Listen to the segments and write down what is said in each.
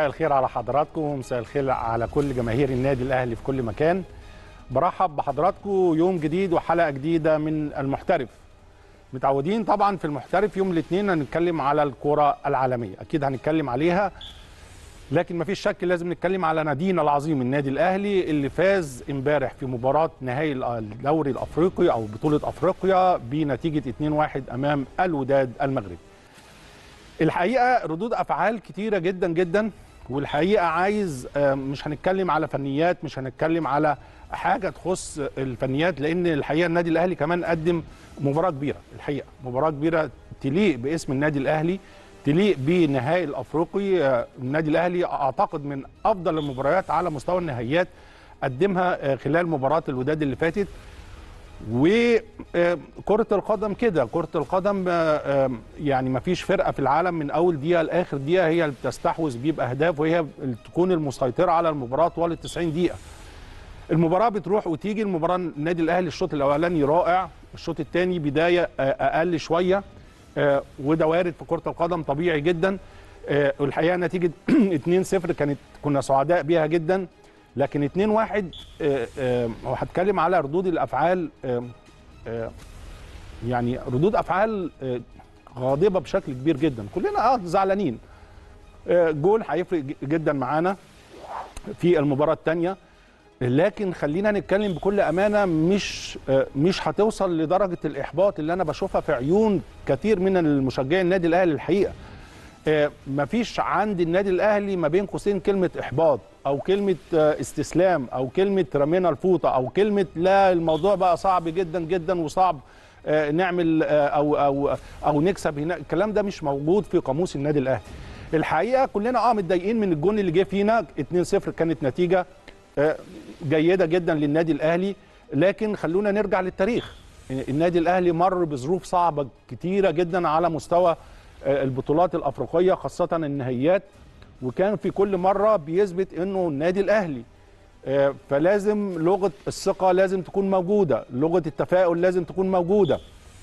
مساء الخير على حضراتكم ومساء الخير على كل جماهير النادي الاهلي في كل مكان برحب بحضراتكم يوم جديد وحلقه جديده من المحترف متعودين طبعا في المحترف يوم الاثنين هنتكلم على الكره العالميه اكيد هنتكلم عليها لكن مفيش شك لازم نتكلم على نادينا العظيم النادي الاهلي اللي فاز امبارح في مباراه نهائي الدوري الافريقي او بطوله افريقيا بنتيجه 2-1 امام الوداد المغربي الحقيقه ردود افعال كتيره جدا جدا والحقيقه عايز مش هنتكلم على فنيات مش هنتكلم على حاجه تخص الفنيات لان الحقيقه النادي الاهلي كمان قدم مباراه كبيره الحقيقه مباراه كبيره تليق باسم النادي الاهلي تليق بنهائي الافريقي النادي الاهلي اعتقد من افضل المباريات على مستوى النهائيات قدمها خلال مباراه الوداد اللي فاتت وكرة القدم كده كرة القدم يعني ما فيش فرقة في العالم من أول دقيقة لآخر دقيقة هي اللي بتستحوذ بيه بأهداف وهي اللي تكون المسيطرة على المباراة طوال ال 90 دقيقة. المباراة بتروح وتيجي المباراة النادي الأهلي الشوط الأولاني رائع، الشوط الثاني بداية أقل شوية وده وارد في كرة القدم طبيعي جدا. والحقيقة نتيجة 2-0 كانت كنا سعداء بيها جدا لكن 2 1 وهتكلم على ردود الافعال يعني ردود افعال غاضبه بشكل كبير جدا كلنا اه زعلانين جول هيفرق جدا معانا في المباراه الثانيه لكن خلينا نتكلم بكل امانه مش مش هتوصل لدرجه الاحباط اللي انا بشوفها في عيون كثير من المشجعين النادي الاهلي الحقيقه مفيش عند النادي الاهلي ما بين قوسين كلمه احباط او كلمه استسلام او كلمه رمينا الفوطه او كلمه لا الموضوع بقى صعب جدا جدا وصعب نعمل او او او نكسب هنا الكلام ده مش موجود في قاموس النادي الاهلي الحقيقه كلنا اه متضايقين من الجون اللي جه فينا 2-0 كانت نتيجه جيده جدا للنادي الاهلي لكن خلونا نرجع للتاريخ النادي الاهلي مر بظروف صعبه كتيره جدا على مستوى البطولات الافريقيه خاصه النهائيات وكان في كل مره بيثبت انه النادي الاهلي فلازم لغه الثقه لازم تكون موجوده لغه التفاؤل لازم تكون موجوده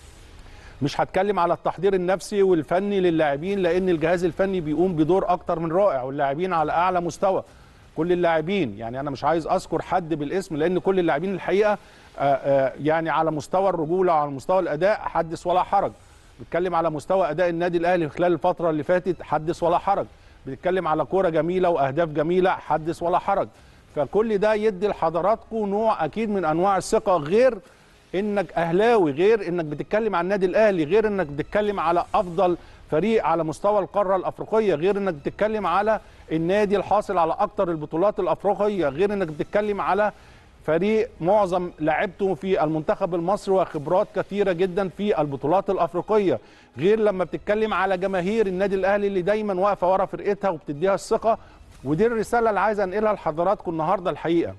مش هتكلم على التحضير النفسي والفني للاعبين لان الجهاز الفني بيقوم بدور اكتر من رائع واللاعبين على اعلى مستوى كل اللاعبين يعني انا مش عايز اذكر حد بالاسم لان كل اللاعبين الحقيقه يعني على مستوى الرجوله وعلى مستوى الاداء حدث ولا حرج بنتكلم على مستوى اداء النادي الاهلي خلال الفتره اللي فاتت حدث ولا حرج بنتكلم على كوره جميله واهداف جميله حدث ولا حرج فكل ده يدي لحضراتكم نوع اكيد من انواع الثقه غير انك اهلاوي غير انك بتتكلم عن النادي الاهلي غير انك بتتكلم على افضل فريق على مستوى القاره الافريقيه غير انك بتتكلم على النادي الحاصل على اكتر البطولات الافريقيه غير انك بتتكلم على فريق معظم لعبته في المنتخب المصري وخبرات كثيره جدا في البطولات الافريقيه غير لما بتتكلم على جماهير النادي الاهلي اللي دايما واقفه ورا فرقتها وبتديها الثقه ودي الرساله اللي عايز انقلها لحضراتكم النهارده الحقيقه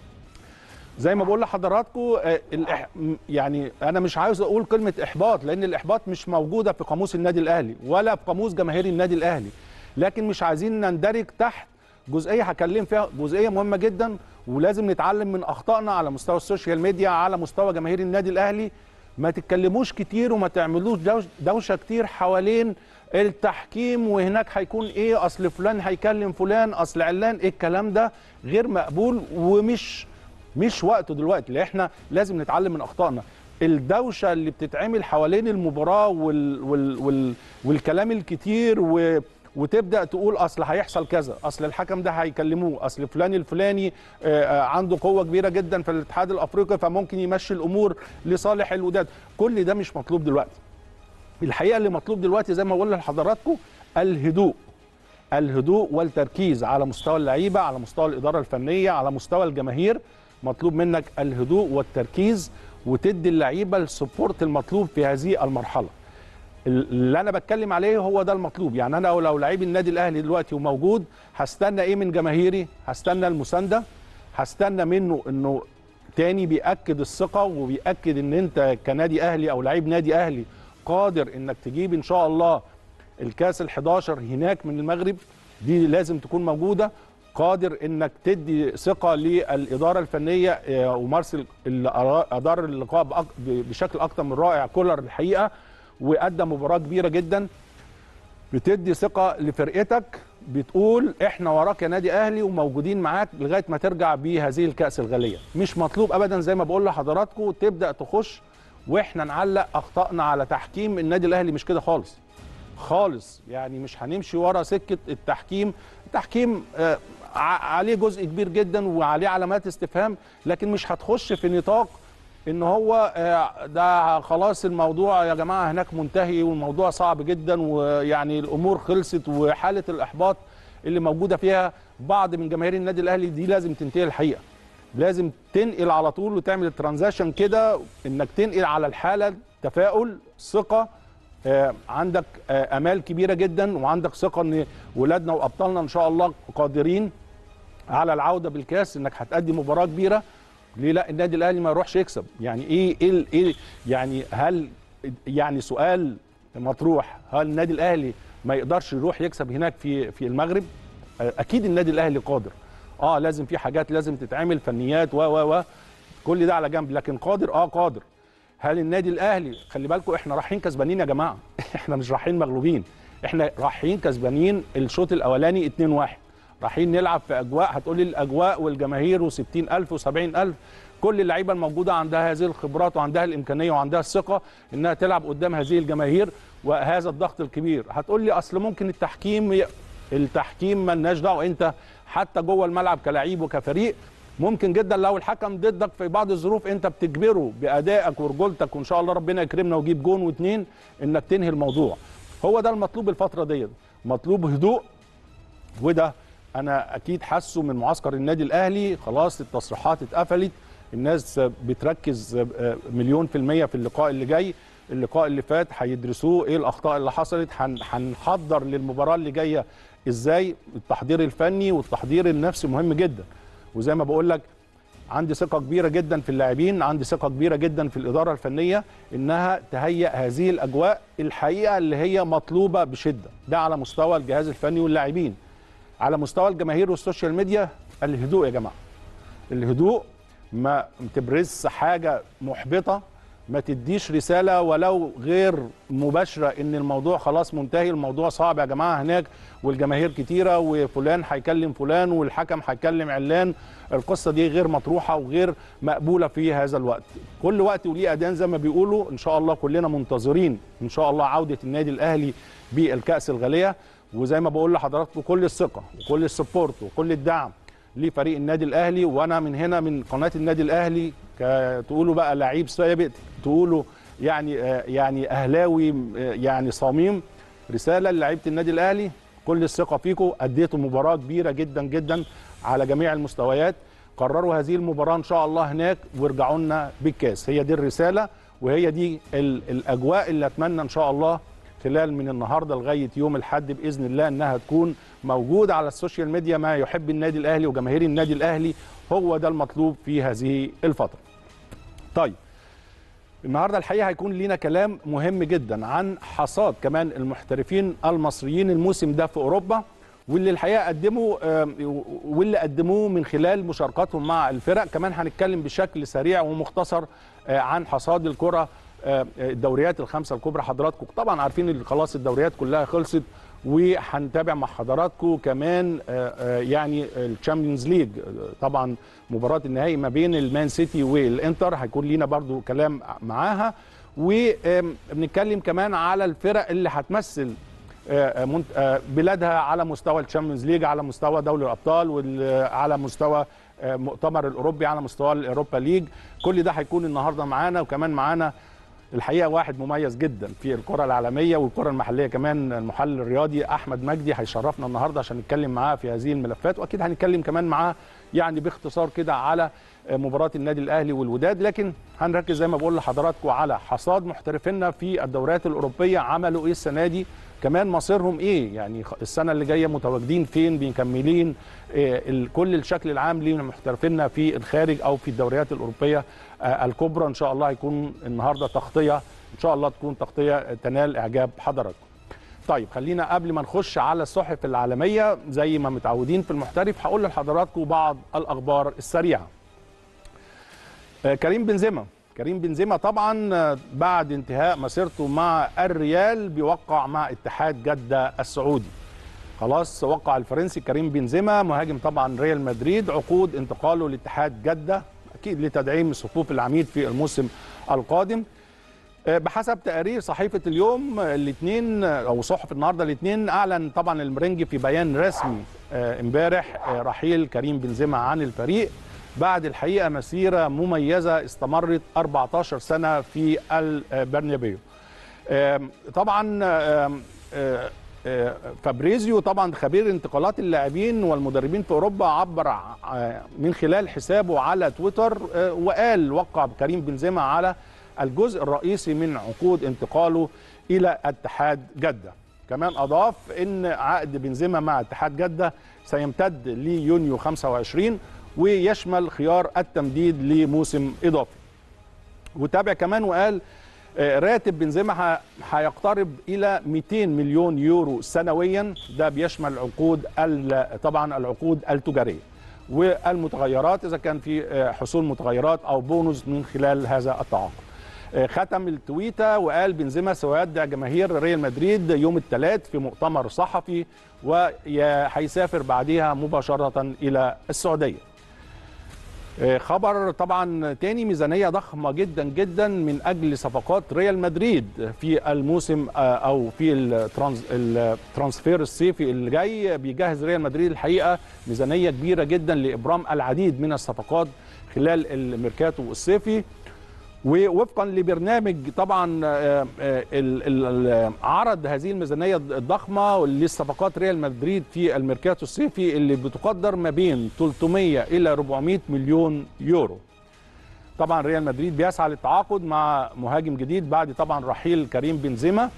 زي ما بقول لحضراتكم يعني انا مش عاوز اقول كلمه احباط لان الاحباط مش موجوده في قاموس النادي الاهلي ولا في قاموس جماهير النادي الاهلي لكن مش عايزين نندرج تحت جزئيه هكلم فيها جزئيه مهمه جدا ولازم نتعلم من اخطائنا على مستوى السوشيال ميديا على مستوى جماهير النادي الاهلي ما تتكلموش كتير وما تعملوش دوش دوشه كتير حوالين التحكيم وهناك هيكون ايه اصل فلان هيكلم فلان اصل علان إيه الكلام ده غير مقبول ومش مش وقته دلوقتي لان احنا لازم نتعلم من اخطائنا الدوشه اللي بتتعمل حوالين المباراه وال وال وال والكلام الكتير و وتبدا تقول اصل هيحصل كذا اصل الحكم ده هيكلموه اصل فلان الفلاني عنده قوه كبيره جدا في الاتحاد الافريقي فممكن يمشي الامور لصالح الوداد كل ده مش مطلوب دلوقتي الحقيقه اللي مطلوب دلوقتي زي ما بقول لحضراتكم الهدوء الهدوء والتركيز على مستوى اللعيبه على مستوى الاداره الفنيه على مستوى الجماهير مطلوب منك الهدوء والتركيز وتدي اللعيبه السبورت المطلوب في هذه المرحله اللي انا بتكلم عليه هو ده المطلوب يعني انا لو لعيب النادي الاهلي دلوقتي وموجود هستنى ايه من جماهيري هستنى المسانده هستنى منه انه تاني بياكد الثقه وبياكد ان انت كنادي اهلي او لعيب نادي اهلي قادر انك تجيب ان شاء الله الكاس ال11 هناك من المغرب دي لازم تكون موجوده قادر انك تدي ثقه للاداره الفنيه ومارسيل اللي ادار اللقاء بشكل اكتر من رائع كولر الحقيقه وادى مباراه كبيره جدا بتدي ثقه لفرقتك بتقول احنا وراك يا نادي اهلي وموجودين معاك لغايه ما ترجع بهذه الكاس الغاليه مش مطلوب ابدا زي ما بقول لحضراتكم تبدا تخش واحنا نعلق اخطائنا على تحكيم النادي الاهلي مش كده خالص خالص يعني مش هنمشي ورا سكه التحكيم التحكيم آه عليه جزء كبير جدا وعليه علامات استفهام لكن مش هتخش في نطاق ان هو آه ده خلاص الموضوع يا جماعه هناك منتهي والموضوع صعب جدا ويعني الامور خلصت وحاله الاحباط اللي موجوده فيها بعض من جماهير النادي الاهلي دي لازم تنتهي الحقيقه لازم تنقل على طول وتعمل الترانزاكشن كده انك تنقل على الحاله تفاؤل ثقه آه عندك آه امال كبيره جدا وعندك ثقه ان ولادنا وابطالنا ان شاء الله قادرين على العوده بالكاس انك هتأدي مباراه كبيره ليه لا النادي الاهلي ما يروحش يكسب يعني ايه ايه, إيه يعني هل يعني سؤال مطروح هل النادي الاهلي ما يقدرش يروح يكسب هناك في في المغرب اكيد النادي الاهلي قادر اه لازم في حاجات لازم تتعمل فنيات و و و كل ده على جنب لكن قادر اه قادر هل النادي الاهلي خلي بالكم احنا رايحين كسبانين يا جماعه احنا مش رايحين مغلوبين احنا رايحين كسبانين الشوط الاولاني 2-1 رايحين نلعب في اجواء هتقولي الاجواء والجماهير و60000 و70000 كل اللعيبه الموجوده عندها هذه الخبرات وعندها الامكانيه وعندها الثقه انها تلعب قدام هذه الجماهير وهذا الضغط الكبير هتقول لي اصل ممكن التحكيم ي... التحكيم مالناش دعوه انت حتى جوه الملعب كلاعب وكفريق ممكن جدا لو الحكم ضدك في بعض الظروف انت بتجبره بادائك ورجولتك وان شاء الله ربنا يكرمنا ويجيب جون واثنين انك تنهي الموضوع هو ده المطلوب الفتره ديت مطلوب هدوء وده انا اكيد حاسه من معسكر النادي الاهلي خلاص التصريحات اتقفلت الناس بتركز مليون في المية في اللقاء اللي جاي اللقاء اللي فات هيدرسوه ايه الاخطاء اللي حصلت هنحضر للمباراه اللي جايه ازاي التحضير الفني والتحضير النفسي مهم جدا وزي ما بقول لك عندي ثقه كبيره جدا في اللاعبين عندي ثقه كبيره جدا في الاداره الفنيه انها تهيئ هذه الاجواء الحقيقه اللي هي مطلوبه بشده ده على مستوى الجهاز الفني واللاعبين على مستوى الجماهير والسوشيال ميديا الهدوء يا جماعه الهدوء ما تبرز حاجه محبطه ما تديش رساله ولو غير مباشره ان الموضوع خلاص منتهي الموضوع صعب يا جماعه هناك والجماهير كتيره وفلان هيكلم فلان والحكم هيكلم علان القصه دي غير مطروحه وغير مقبوله في هذا الوقت كل وقت وليه اذان زي ما بيقولوا ان شاء الله كلنا منتظرين ان شاء الله عوده النادي الاهلي بالكاس الغاليه وزي ما بقول لحضراتكم كل الثقه وكل السبورت وكل الدعم لفريق النادي الاهلي وانا من هنا من قناه النادي الاهلي تقولوا بقى لعيب سابق تقولوا يعني يعني اهلاوي يعني صميم رساله للعيبه النادي الاهلي كل الثقه فيكم اديتوا مباراه كبيره جدا جدا على جميع المستويات قرروا هذه المباراه ان شاء الله هناك وارجعوا لنا بالكاس هي دي الرساله وهي دي الاجواء اللي اتمنى ان شاء الله خلال من النهارده لغايه يوم الاحد باذن الله انها تكون موجوده على السوشيال ميديا ما يحب النادي الاهلي وجماهير النادي الاهلي هو ده المطلوب في هذه الفتره. طيب النهارده الحقيقه هيكون لينا كلام مهم جدا عن حصاد كمان المحترفين المصريين الموسم ده في اوروبا واللي الحقيقه قدموا واللي قدموه من خلال مشاركاتهم مع الفرق كمان هنتكلم بشكل سريع ومختصر عن حصاد الكره الدوريات الخمسه الكبرى حضراتكم طبعا عارفين ان خلاص الدوريات كلها خلصت وهنتابع مع حضراتكم كمان يعني الشامبيونز ليج طبعا مباراه النهائي ما بين المان سيتي والانتر هيكون لينا برضو كلام معاها وبنتكلم كمان على الفرق اللي هتمثل بلادها على مستوى الشامبيونز ليج على مستوى دوري الابطال وعلى مستوى مؤتمر الاوروبي على مستوى الاوروبا ليج كل ده هيكون النهارده معانا وكمان معانا الحقيقه واحد مميز جدا في الكره العالميه والكره المحليه كمان المحلل الرياضي احمد مجدي هيشرفنا النهارده عشان نتكلم معاه في هذه الملفات واكيد هنتكلم كمان معاه يعني باختصار كده على مباراه النادي الاهلي والوداد لكن هنركز زي ما بقول لحضراتكم على حصاد محترفينا في الدوريات الاوروبيه عملوا ايه السنه دي كمان مصيرهم ايه يعني السنه اللي جايه متواجدين فين مكملين إيه كل الشكل العام لمحترفينا في الخارج او في الدوريات الاوروبيه آه الكبرى ان شاء الله هيكون النهارده تغطيه ان شاء الله تكون تغطيه تنال اعجاب حضراتكم طيب خلينا قبل ما نخش على الصحف العالميه زي ما متعودين في المحترف هقول لحضراتكم بعض الاخبار السريعه آه كريم بنزيما كريم بنزيما طبعا بعد انتهاء مسيرته مع الريال بيوقع مع اتحاد جدة السعودي خلاص وقع الفرنسي كريم بنزيما مهاجم طبعا ريال مدريد عقود انتقاله لاتحاد جده اكيد لتدعيم صفوف العميد في الموسم القادم بحسب تقارير صحيفه اليوم الاثنين او صحف النهارده الاثنين اعلن طبعا المرنجي في بيان رسمي امبارح رحيل كريم بنزيما عن الفريق بعد الحقيقه مسيره مميزه استمرت 14 سنه في البرنابيو طبعا فابريزيو طبعا خبير انتقالات اللاعبين والمدربين في اوروبا عبر من خلال حسابه على تويتر وقال وقع كريم بنزيما على الجزء الرئيسي من عقود انتقاله الى اتحاد جده كمان اضاف ان عقد بنزيما مع اتحاد جده سيمتد ليونيو 25 ويشمل خيار التمديد لموسم اضافي وتابع كمان وقال راتب بنزيما هيقترب الى 200 مليون يورو سنويا ده بيشمل عقود طبعا العقود التجاريه والمتغيرات اذا كان في حصول متغيرات او بونص من خلال هذا التعاقد ختم التويته وقال بنزيما سيودع جماهير ريال مدريد يوم الثلاث في مؤتمر صحفي وهيسافر بعدها مباشره الى السعوديه خبر طبعا تاني ميزانية ضخمة جدا جدا من أجل صفقات ريال مدريد في الموسم أو في الترانسفير الصيفي اللي جاي بيجهز ريال مدريد الحقيقة ميزانية كبيرة جدا لإبرام العديد من الصفقات خلال الميركاتو الصيفي ووفقا لبرنامج طبعا عرض هذه الميزانيه الضخمه للصفقات ريال مدريد في الميركاتو الصيفي اللي بتقدر ما بين 300 الى 400 مليون يورو. طبعا ريال مدريد بيسعى للتعاقد مع مهاجم جديد بعد طبعا رحيل كريم بنزيما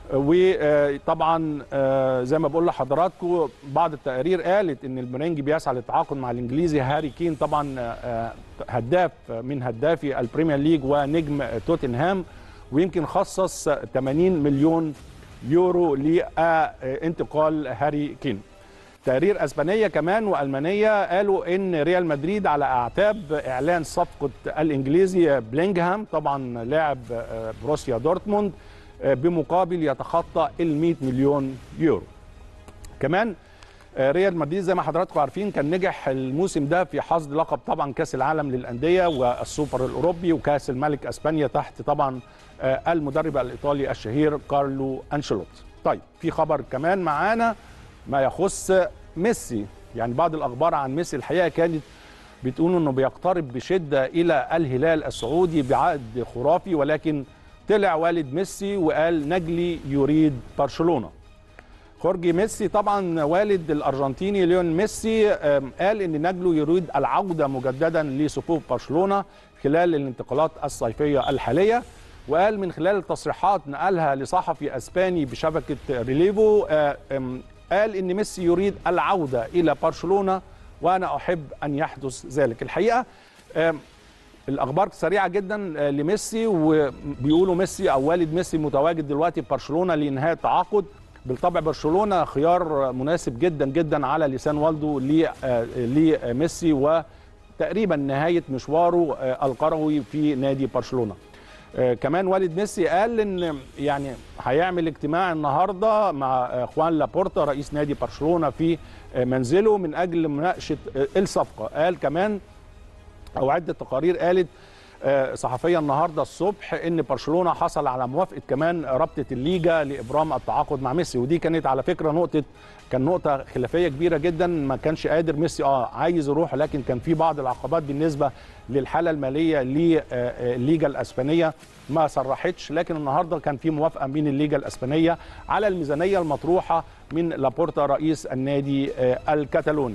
وطبعا زي ما بقول لحضراتكم بعض التقارير قالت ان المرنجي بيسعى للتعاقد مع الانجليزي هاري كين طبعا هداف من هدافي البريمير ليج ونجم توتنهام ويمكن خصص 80 مليون يورو لانتقال هاري كين تقارير اسبانيه كمان والمانيه قالوا ان ريال مدريد على اعتاب اعلان صفقه الانجليزي بلينغهام طبعا لاعب بروسيا دورتموند بمقابل يتخطى ال 100 مليون يورو. كمان ريال مدريد زي ما حضراتكم عارفين كان نجح الموسم ده في حصد لقب طبعا كاس العالم للانديه والسوبر الاوروبي وكاس الملك اسبانيا تحت طبعا المدرب الايطالي الشهير كارلو انشيلوتي. طيب في خبر كمان معانا ما يخص ميسي يعني بعض الاخبار عن ميسي الحقيقه كانت بتقول انه بيقترب بشده الى الهلال السعودي بعقد خرافي ولكن طلع والد ميسي وقال نجلي يريد برشلونه خورجي ميسي طبعا والد الارجنتيني ليون ميسي قال ان نجله يريد العوده مجددا لصفوف برشلونه خلال الانتقالات الصيفيه الحاليه وقال من خلال التصريحات نقلها لصحفي اسباني بشبكه ريليفو قال ان ميسي يريد العوده الى برشلونه وانا احب ان يحدث ذلك الحقيقه الاخبار سريعه جدا لميسي وبيقولوا ميسي او والد ميسي متواجد دلوقتي في برشلونه لانهاء التعاقد بالطبع برشلونه خيار مناسب جدا جدا على لسان والده لميسي وتقريبا نهايه مشواره الكروي في نادي برشلونه كمان والد ميسي قال ان يعني هيعمل اجتماع النهارده مع خوان لابورتا رئيس نادي برشلونه في منزله من اجل مناقشه الصفقه قال كمان او عده تقارير قالت صحفيه النهارده الصبح ان برشلونه حصل على موافقه كمان رابطه الليجا لابرام التعاقد مع ميسي ودي كانت على فكره نقطه كان نقطه خلافيه كبيره جدا ما كانش قادر ميسي اه عايز يروح لكن كان في بعض العقبات بالنسبه للحاله الماليه للليجا الاسبانيه ما صرحتش لكن النهارده كان في موافقه من الليجا الاسبانيه على الميزانيه المطروحه من لابورتا رئيس النادي الكتالوني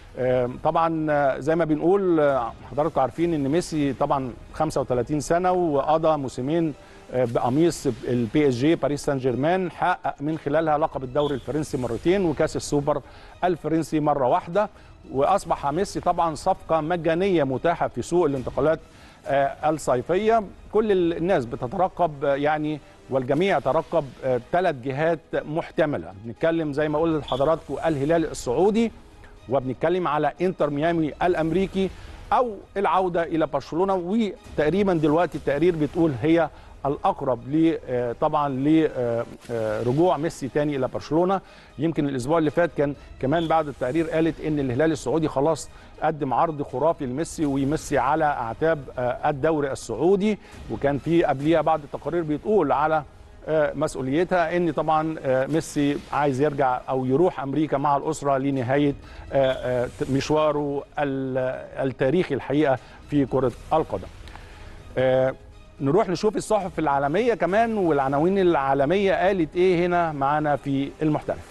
طبعا زي ما بنقول حضراتكم عارفين ان ميسي طبعا 35 سنه وقضى موسمين بقميص البي اس جي باريس سان جيرمان حقق من خلالها لقب الدوري الفرنسي مرتين وكاس السوبر الفرنسي مره واحده واصبح ميسي طبعا صفقه مجانيه متاحه في سوق الانتقالات الصيفيه كل الناس بتترقب يعني والجميع يترقب ثلاث جهات محتمله بنتكلم زي ما قلت لحضراتكم الهلال السعودي وبنتكلم على انتر ميامي الامريكي او العوده الى برشلونه وتقريبا دلوقتي التقرير بتقول هي الاقرب ل آه، طبعا لرجوع ميسي تاني الى برشلونه يمكن الاسبوع اللي فات كان كمان بعد التقرير قالت ان الهلال السعودي خلاص قدم عرض خرافي لميسي وميسي على اعتاب آه، الدوري السعودي وكان في قبليها بعض التقارير بتقول على آه، مسؤوليتها ان طبعا آه، ميسي عايز يرجع او يروح امريكا مع الاسره لنهايه آه، آه، مشواره ال- التاريخي الحقيقه في كره القدم. آه، نروح نشوف الصحف العالميه كمان والعناوين العالميه قالت ايه هنا معانا في المحترف.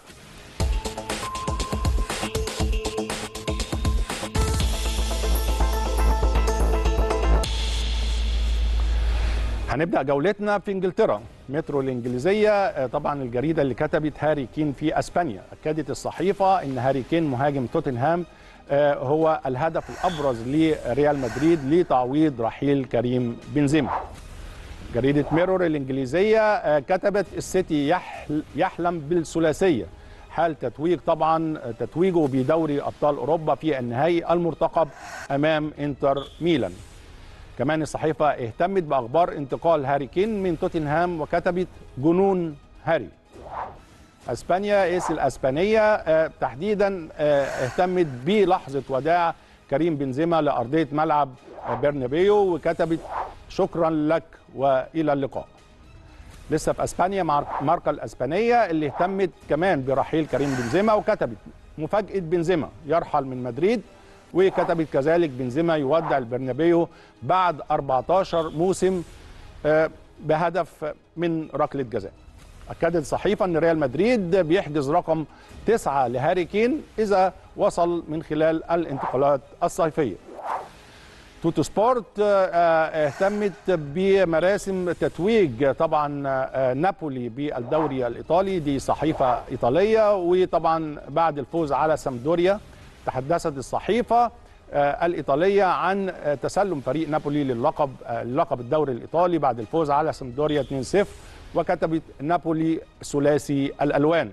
هنبدا جولتنا في انجلترا مترو الانجليزيه آه، طبعا الجريده اللي كتبت هاري كين في اسبانيا اكدت الصحيفه ان هاري كين مهاجم توتنهام آه، هو الهدف الابرز لريال مدريد لتعويض رحيل كريم بنزيما جريده ميرور الانجليزيه آه، كتبت السيتي يحل يحلم بالثلاثيه حال تتويج طبعا آه، تتويجه بدوري ابطال اوروبا في النهائي المرتقب امام انتر ميلان كمان الصحيفة اهتمت بأخبار انتقال هاري كين من توتنهام وكتبت جنون هاري اسبانيا ايس الاسبانيه آه، تحديدا آه، اهتمت بلحظه وداع كريم بنزيما لارضيه ملعب آه، برنابيو وكتبت شكرا لك والى اللقاء لسه في اسبانيا مار- ماركا الاسبانيه اللي اهتمت كمان برحيل كريم بنزيما وكتبت مفاجاه بنزيما يرحل من مدريد وكتبت كذلك بنزيما يودع البرنابيو بعد 14 موسم آه، بهدف من ركله جزاء اكدت الصحيفه ان ريال مدريد بيحجز رقم تسعة لهاري كين اذا وصل من خلال الانتقالات الصيفيه توتو سبورت آه، آه، اهتمت بمراسم تتويج طبعا آه، نابولي بالدوري الايطالي دي صحيفه ايطاليه وطبعا بعد الفوز على سامدوريا تحدثت الصحيفه آه، الايطاليه عن آه، تسلم فريق نابولي للقب آه، للقب الدوري الايطالي بعد الفوز على سامدوريا 2-0 وكتبت نابولي ثلاثي الالوان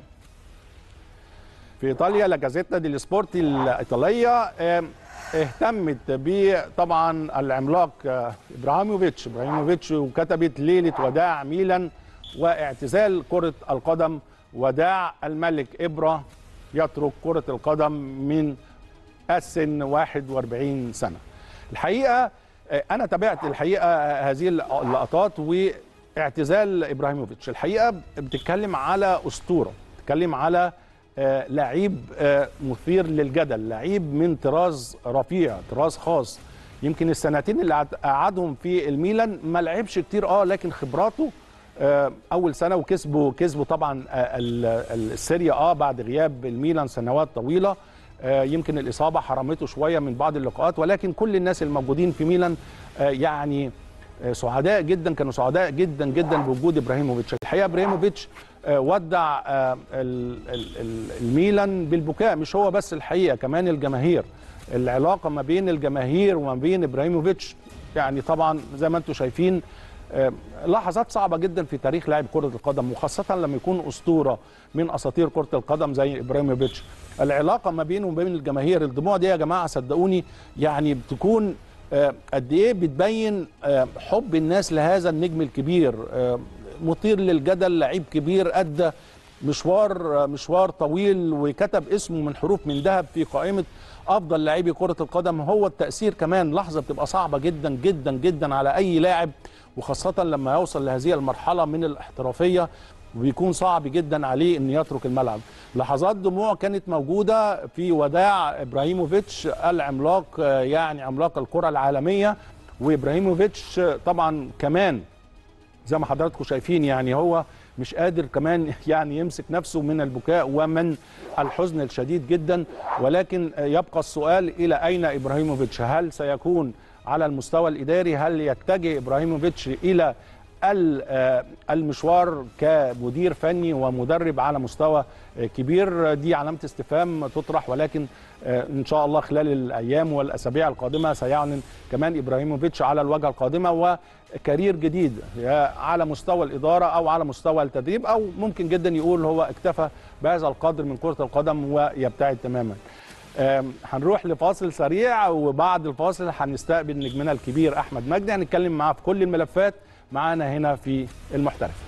في ايطاليا لا جازيتا دي سبورت الايطاليه آم، اهتمت بطبعا العملاق آه، ابراهيموفيتش ابراهيموفيتش وكتبت ليله وداع ميلان واعتزال كره القدم وداع الملك ابره يترك كره القدم من السن 41 سنه الحقيقه آه، انا تابعت الحقيقه آه، هذه اللقطات واعتزال ابراهيموفيتش الحقيقه بتتكلم على اسطوره بتتكلم على آه، لعيب آه، مثير للجدل لعيب من طراز رفيع طراز خاص يمكن السنتين اللي قعد- قعدهم في الميلان ما لعبش كتير اه لكن خبراته آه، اول سنه وكسبوا كسبوا طبعا آه، ال- ال- السيريا اه بعد غياب الميلان سنوات طويله آه، يمكن الاصابه حرمته شويه من بعض اللقاءات ولكن كل الناس الموجودين في ميلان آه، يعني آه، سعداء جدا كانوا سعداء جدا جدا بوجود ابراهيموفيتش الحقيقه ابراهيموفيتش آه، ودع آه، ال- ال- ال- الميلان بالبكاء مش هو بس الحقيقه كمان الجماهير العلاقه ما بين الجماهير وما بين ابراهيموفيتش يعني طبعا زي ما انتم شايفين آه، لحظات صعبه جدا في تاريخ لاعب كره القدم وخاصه لما يكون اسطوره من اساطير كره القدم زي ابراهيموفيتش العلاقه ما بينه وبين الجماهير الدموع دي يا جماعه صدقوني يعني بتكون آه، قد ايه بتبين آه، حب الناس لهذا النجم الكبير آه، مثير للجدل لعيب كبير ادى مشوار مشوار طويل وكتب اسمه من حروف من ذهب في قائمه افضل لاعبي كره القدم هو التاثير كمان لحظه بتبقى صعبه جدا جدا جدا على اي لاعب وخاصه لما يوصل لهذه المرحله من الاحترافيه وبيكون صعب جدا عليه ان يترك الملعب لحظات دموع كانت موجوده في وداع ابراهيموفيتش العملاق آه، يعني عملاق الكره العالميه وابراهيموفيتش آه، طبعا كمان زي ما حضراتكم شايفين يعني هو مش قادر كمان يعني يمسك نفسه من البكاء ومن الحزن الشديد جدا ولكن يبقى السؤال الى اين ابراهيموفيتش هل سيكون على المستوى الاداري هل يتجه ابراهيموفيتش الى ال- آه، المشوار كمدير فني ومدرب على مستوى آه، كبير دي علامه استفهام تطرح ولكن آه، ان شاء الله خلال الايام والاسابيع القادمه سيعلن كمان ابراهيموفيتش على الواجهه القادمه وكارير جديد يا على مستوى الاداره او على مستوى التدريب او ممكن جدا يقول هو اكتفى بهذا القدر من كره القدم ويبتعد تماما آم، هنروح لفاصل سريع وبعد الفاصل هنستقبل نجمنا الكبير احمد مجدي هنتكلم معاه في كل الملفات معانا هنا في المحترف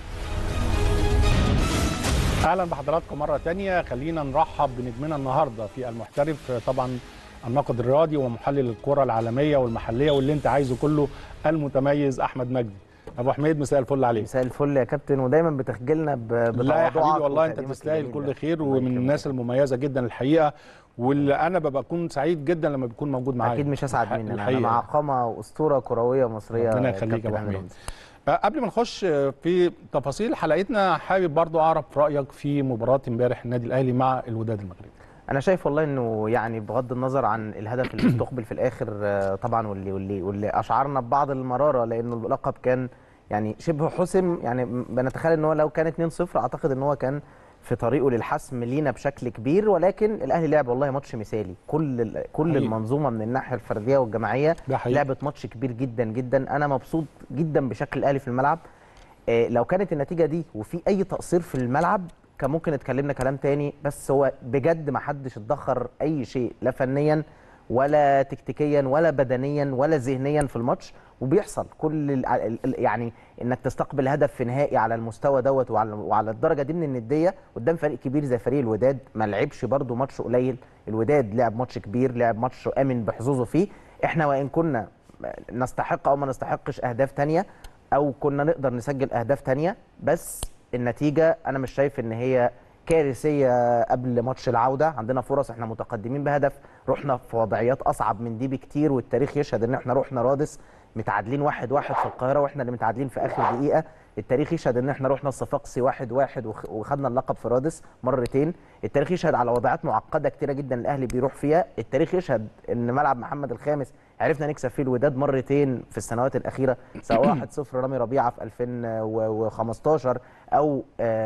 اهلا بحضراتكم مره تانية خلينا نرحب بنجمنا النهارده في المحترف طبعا الناقد الرياضي ومحلل الكره العالميه والمحليه واللي انت عايزه كله المتميز احمد مجدي ابو حميد مساء الفل عليك مساء الفل يا كابتن ودايما بتخجلنا ب- لا يا بتواضعك حبيبي والله انت وتقديمك تستاهل الجميل كل ده. خير الله ومن يكرمك. الناس المميزه جدا الحقيقه واللي انا ببقى اكون سعيد جدا لما بيكون موجود معايا اكيد مش اسعد مني انا الحقيقة. مع قامه واسطوره كرويه مصريه ربنا يخليك يا كابتن ابو أحمد حميد رمزي. أه، قبل ما نخش في تفاصيل حلقتنا حابب برضو اعرف رايك في مباراه امبارح النادي الاهلي مع الوداد المغربي انا شايف والله انه يعني بغض النظر عن الهدف اللي استقبل في الاخر آه، طبعا واللي واللي واللي اشعرنا ببعض المراره لانه اللقب كان يعني شبه حسم يعني م- بنتخيل ان هو لو كان 2-0 اعتقد ان هو كان في طريقه للحسم لينا بشكل كبير ولكن الاهلي لعب والله ماتش مثالي كل ال- كل حقيقي. المنظومه من الناحيه الفرديه والجماعيه ده حقيقي لعبت ماتش كبير جدا جدا انا مبسوط جدا بشكل الاهلي في الملعب آه، لو كانت النتيجه دي وفي اي تقصير في الملعب كان ممكن اتكلمنا كلام تاني بس هو بجد ما حدش اتدخر اي شيء لا فنيا ولا تكتيكيا ولا بدنيا ولا ذهنيا في الماتش وبيحصل كل ال- ال- ال- يعني انك تستقبل هدف في نهائي على المستوى دوت وعلى, وعلى الدرجه دي من النديه قدام فريق كبير زي فريق الوداد ما لعبش برده ماتش قليل الوداد لعب ماتش كبير لعب ماتش امن بحظوظه فيه احنا وان كنا نستحق او ما نستحقش اهداف تانية او كنا نقدر نسجل اهداف تانية بس النتيجه انا مش شايف ان هي كارثيه قبل ماتش العوده عندنا فرص احنا متقدمين بهدف رحنا في وضعيات اصعب من دي بكتير والتاريخ يشهد ان احنا رحنا رادس متعادلين واحد واحد في القاهره واحنا اللي متعادلين في اخر دقيقه التاريخ يشهد ان احنا رحنا الصفاقسي واحد واحد وخ- وخدنا اللقب في رادس مرتين التاريخ يشهد على وضعيات معقده كتيره جدا الاهلي بيروح فيها التاريخ يشهد ان ملعب محمد الخامس عرفنا نكسب فيه الوداد مرتين في السنوات الاخيره سواء 1-0 رامي ربيعه في 2015 او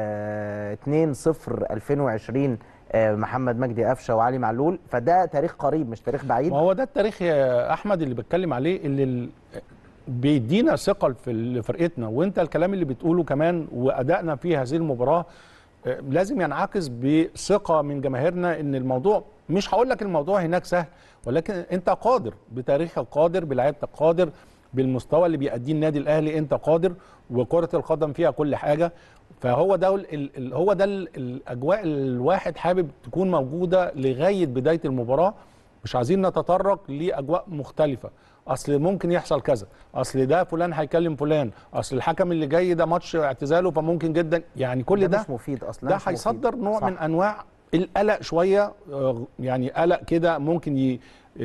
آه، 2-0 2020 آه، محمد مجدي قفشه وعلي معلول فده تاريخ قريب مش تاريخ بعيد ما هو ده التاريخ يا احمد اللي بتكلم عليه اللي ال- بيدينا ثقل في ال- فرقتنا وانت الكلام اللي بتقوله كمان وادائنا في هذه المباراه آه، لازم ينعكس بثقه من جماهيرنا ان الموضوع مش هقول لك الموضوع هناك سهل ولكن انت قادر بتاريخك قادر بلعيبتك قادر بالمستوى اللي بيأديه النادي الاهلي انت قادر وكره القدم فيها كل حاجه فهو ده ال ال هو ده ال الاجواء الواحد حابب تكون موجوده لغايه بدايه المباراه مش عايزين نتطرق لاجواء مختلفه اصل ممكن يحصل كذا اصل ده فلان هيكلم فلان اصل الحكم اللي جاي ده ماتش اعتزاله فممكن جدا يعني كل ده مش مفيد اصلا ده مش مفيد. هيصدر نوع صح. من انواع القلق شويه آه، يعني قلق كده ممكن ي-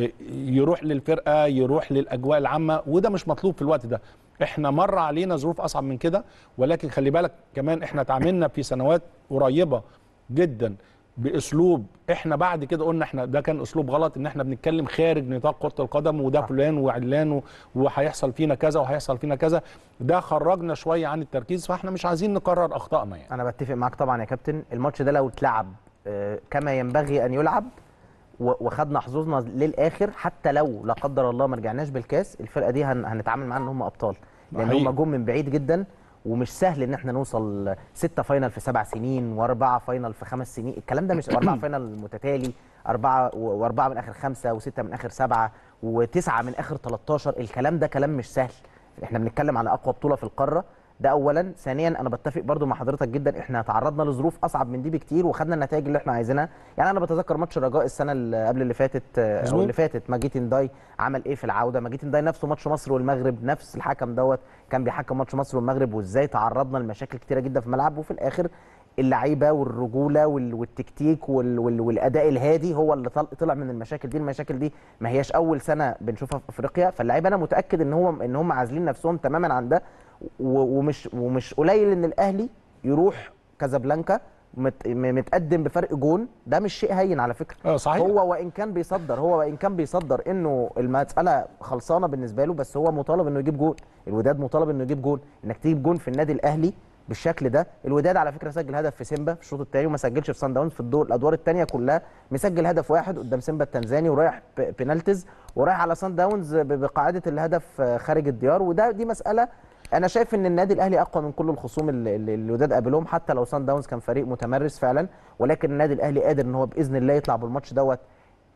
يروح للفرقه يروح للاجواء العامه وده مش مطلوب في الوقت ده احنا مر علينا ظروف اصعب من كده ولكن خلي بالك كمان احنا تعاملنا في سنوات قريبه جدا باسلوب احنا بعد كده قلنا احنا ده كان اسلوب غلط ان احنا بنتكلم خارج نطاق كره القدم وده صح. فلان وعلان و- وهيحصل فينا كذا وهيحصل فينا كذا ده خرجنا شويه عن التركيز فاحنا مش عايزين نكرر اخطائنا يعني انا بتفق معاك طبعا يا كابتن الماتش ده لو اتلعب آه، كما ينبغي ان يلعب و- وخدنا حظوظنا للاخر حتى لو لا قدر الله ما رجعناش بالكاس الفرقه دي هن- هنتعامل معاها ان هم ابطال لان حقيقي. هم جم من بعيد جدا ومش سهل ان احنا نوصل ستة فاينل في سبع سنين واربعه فاينل في خمس سنين الكلام ده مش اربعه فاينل متتالي اربعه و- واربعه من اخر خمسه وسته من اخر سبعه وتسعه من اخر 13 الكلام ده كلام مش سهل احنا بنتكلم على اقوى بطوله في القاره ده اولا ثانيا انا بتفق برضو مع حضرتك جدا احنا تعرضنا لظروف اصعب من دي بكتير وخدنا النتائج اللي احنا عايزينها يعني انا بتذكر ماتش الرجاء السنه اللي قبل اللي فاتت آه، او مظبوط. اللي فاتت ماجيتين داي عمل ايه في العوده ماجيتين داي نفسه ماتش مصر والمغرب نفس الحكم دوت كان بيحكم ماتش مصر والمغرب وازاي تعرضنا لمشاكل كتيره جدا في الملعب وفي الاخر اللعيبه والرجوله وال- والتكتيك وال- وال- والاداء الهادي هو اللي طل- طلع من المشاكل دي المشاكل دي ما هياش اول سنه بنشوفها في افريقيا فاللعيبه انا متاكد ان هو ان هم عازلين نفسهم تماما عن ده و- ومش ومش قليل ان الاهلي يروح كازابلانكا مت- م- متقدم بفرق جون ده مش شيء هين على فكره اه صحيح هو وان كان بيصدر هو وان كان بيصدر انه المساله خلصانه بالنسبه له بس هو مطالب انه يجيب جون الوداد مطالب انه يجيب جون انك تجيب جون في النادي الاهلي بالشكل ده الوداد على فكره سجل هدف في سيمبا في الشوط الثاني وما سجلش في سان داونز في الدور الادوار الثانيه كلها مسجل هدف واحد قدام سيمبا التنزاني ورايح ب- بينالتيز ورايح على سان داونز ب- بقاعده الهدف آه، خارج الديار وده دي مساله انا شايف ان النادي الاهلي اقوى من كل الخصوم اللي اللي الوداد قابلهم حتى لو سان داونز كان فريق متمرس فعلا ولكن النادي الاهلي قادر ان هو باذن الله يطلع بالماتش دوت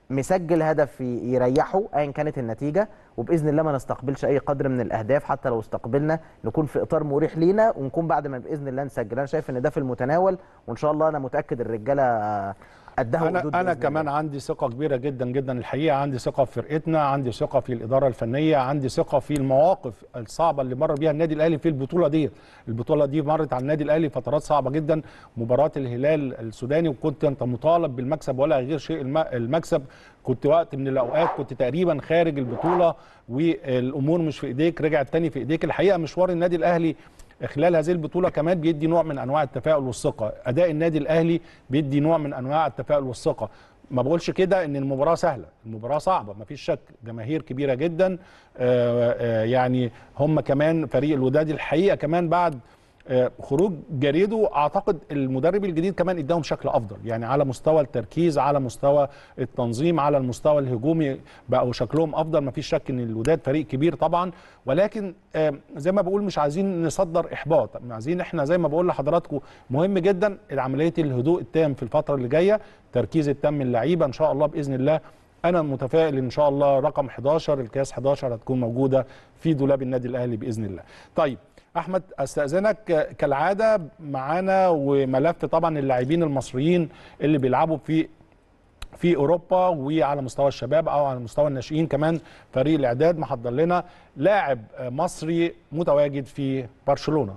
مسجل هدف ي- يريحه ايا كانت النتيجه وباذن الله ما نستقبلش اي قدر من الاهداف حتى لو استقبلنا نكون في اطار مريح لينا ونكون بعد ما باذن الله نسجل انا شايف ان ده في المتناول وان شاء الله انا متاكد الرجاله قدها انا وقدود انا بإذن كمان الله. عندي ثقه كبيره جدا جدا الحقيقه عندي ثقه في فرقتنا عندي ثقه في الاداره الفنيه عندي ثقه في المواقف الصعبه اللي مر بيها النادي الاهلي في البطوله دي البطوله دي مرت على النادي الاهلي فترات صعبه جدا مباراه الهلال السوداني وكنت انت مطالب بالمكسب ولا غير شيء الم- المكسب كنت وقت من الاوقات كنت تقريبا خارج البطوله والامور مش في ايديك رجعت تاني في ايديك الحقيقه مشوار النادي الاهلي خلال هذه البطولة كمان بيدي نوع من أنواع التفاؤل والثقة أداء النادي الأهلي بيدي نوع من أنواع التفاؤل والثقة ما بقولش كده ان المباراه سهله المباراه صعبه ما فيش شك جماهير كبيره جدا آه، آه، يعني هم كمان فريق الوداد الحقيقه كمان بعد آه، خروج جاريدو اعتقد المدرب الجديد كمان اداهم شكل افضل يعني على مستوى التركيز على مستوى التنظيم على المستوى الهجومي بقوا شكلهم افضل ما فيش شك ان الوداد فريق كبير طبعا ولكن آه، زي ما بقول مش عايزين نصدر احباط عايزين احنا زي ما بقول لحضراتكم مهم جدا عمليه الهدوء التام في الفتره اللي جايه تركيز التام من اللعيبه ان شاء الله باذن الله انا متفائل ان شاء الله رقم 11 الكاس 11 هتكون موجوده في دولاب النادي الاهلي باذن الله طيب احمد استاذنك كالعاده معانا وملف طبعا اللاعبين المصريين اللي بيلعبوا في في اوروبا وعلى مستوى الشباب او على مستوى الناشئين كمان فريق الاعداد محضر لنا لاعب مصري متواجد في برشلونه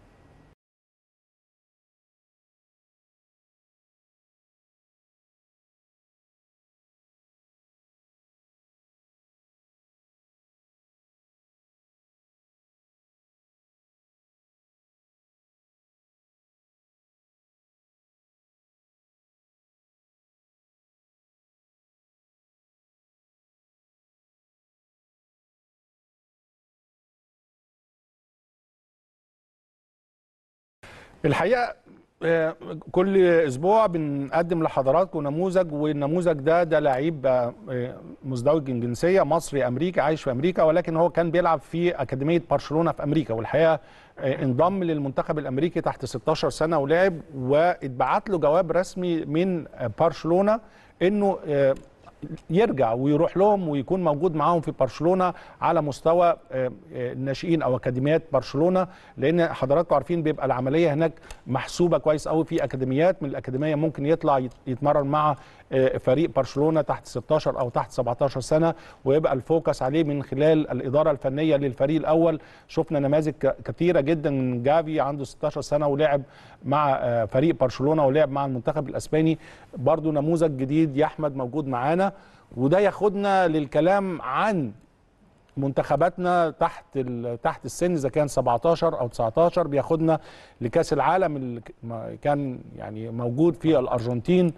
الحقيقه آه، كل اسبوع بنقدم لحضراتكم نموذج والنموذج ده ده لعيب آه، مزدوج الجنسيه مصري امريكي عايش في امريكا ولكن هو كان بيلعب في اكاديميه برشلونه في امريكا والحقيقه آه، انضم للمنتخب الامريكي تحت 16 سنه ولعب واتبعت له جواب رسمي من آه، برشلونه انه آه، يرجع ويروح لهم ويكون موجود معاهم في برشلونه على مستوى آه، آه، الناشئين او اكاديميات برشلونه لان حضراتكم عارفين بيبقى العمليه هناك محسوبه كويس قوي في اكاديميات من الاكاديميه ممكن يطلع يت- يتمرن مع آه، فريق برشلونه تحت 16 او تحت 17 سنه ويبقى الفوكس عليه من خلال الاداره الفنيه للفريق الاول شفنا نماذج ك- كثيره جدا من جافي عنده 16 سنه ولعب مع آه، فريق برشلونه ولعب مع المنتخب الاسباني برضو نموذج جديد يا احمد موجود معانا وده ياخدنا للكلام عن منتخباتنا تحت ال- تحت السن اذا كان 17 او 19 بياخدنا لكاس العالم اللي ك- ما كان يعني موجود في الارجنتين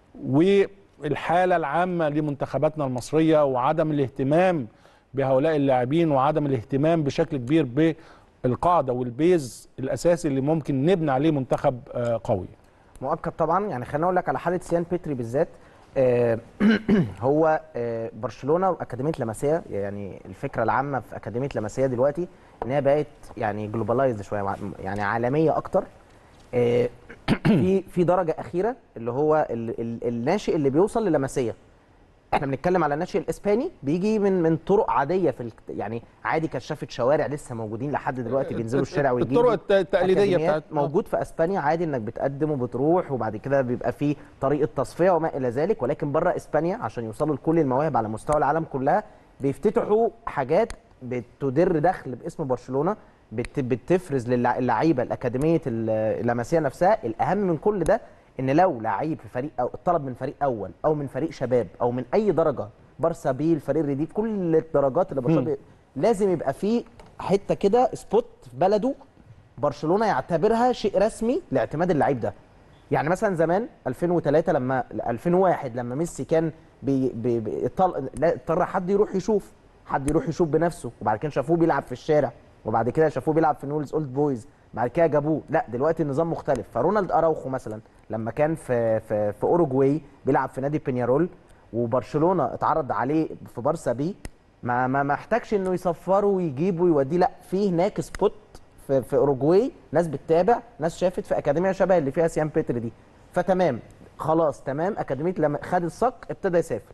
والحاله العامه لمنتخباتنا المصريه وعدم الاهتمام بهؤلاء اللاعبين وعدم الاهتمام بشكل كبير بالقاعده والبيز الاساسي اللي ممكن نبني عليه منتخب آه، قوي مؤكد طبعا يعني خليني اقول لك على حاله سيان بيتري بالذات آه، هو آه، برشلونه واكاديميه لاماسيا يعني الفكره العامه في اكاديميه لاماسيا دلوقتي ان هي بقت يعني جلوبالايزد شويه يعني عالميه اكتر آه، في في درجه اخيره اللي هو ال- ال- الناشئ اللي بيوصل للاماسيا احنا بنتكلم على الناشئ الاسباني بيجي من من طرق عاديه في الك- يعني عادي كشافه شوارع لسه موجودين لحد دلوقتي بينزلوا الشارع ويجيبوا الطرق الت- التقليديه أكاديميات بتاعت موجود في اسبانيا عادي انك بتقدم وبتروح وبعد كده بيبقى في طريقه تصفيه وما الى ذلك ولكن بره اسبانيا عشان يوصلوا لكل المواهب على مستوى العالم كلها بيفتتحوا حاجات بتدر دخل باسم برشلونه بت بتفرز للعيبه الاكاديميه اللمسيه نفسها الاهم من كل ده ان لو لعيب في فريق او طلب من فريق اول او من فريق شباب او من اي درجه بارسا بي الفريق الرديف كل الدرجات اللي برشلونه بي- لازم يبقى في حته كده سبوت في بلده برشلونه يعتبرها شيء رسمي لاعتماد اللعيب ده يعني مثلا زمان 2003 لما 2001 لما ميسي كان بي بي بي اضطر لا، اضطر حد يروح يشوف حد يروح يشوف بنفسه وبعد كده شافوه بيلعب في الشارع وبعد كده شافوه بيلعب في نولز اولد بويز بعد كده جابوه لا دلوقتي النظام مختلف فرونالد اراوخو مثلا لما كان في في في اوروجواي بيلعب في نادي بينيارول وبرشلونه اتعرض عليه في بارسا بي ما ما ما احتاجش انه يصفره ويجيبه ويوديه لا في هناك سبوت في, في اوروجواي ناس بتتابع ناس شافت في اكاديميه شبه اللي فيها سيان بيتر دي فتمام خلاص تمام اكاديميه لما خد الصك ابتدى يسافر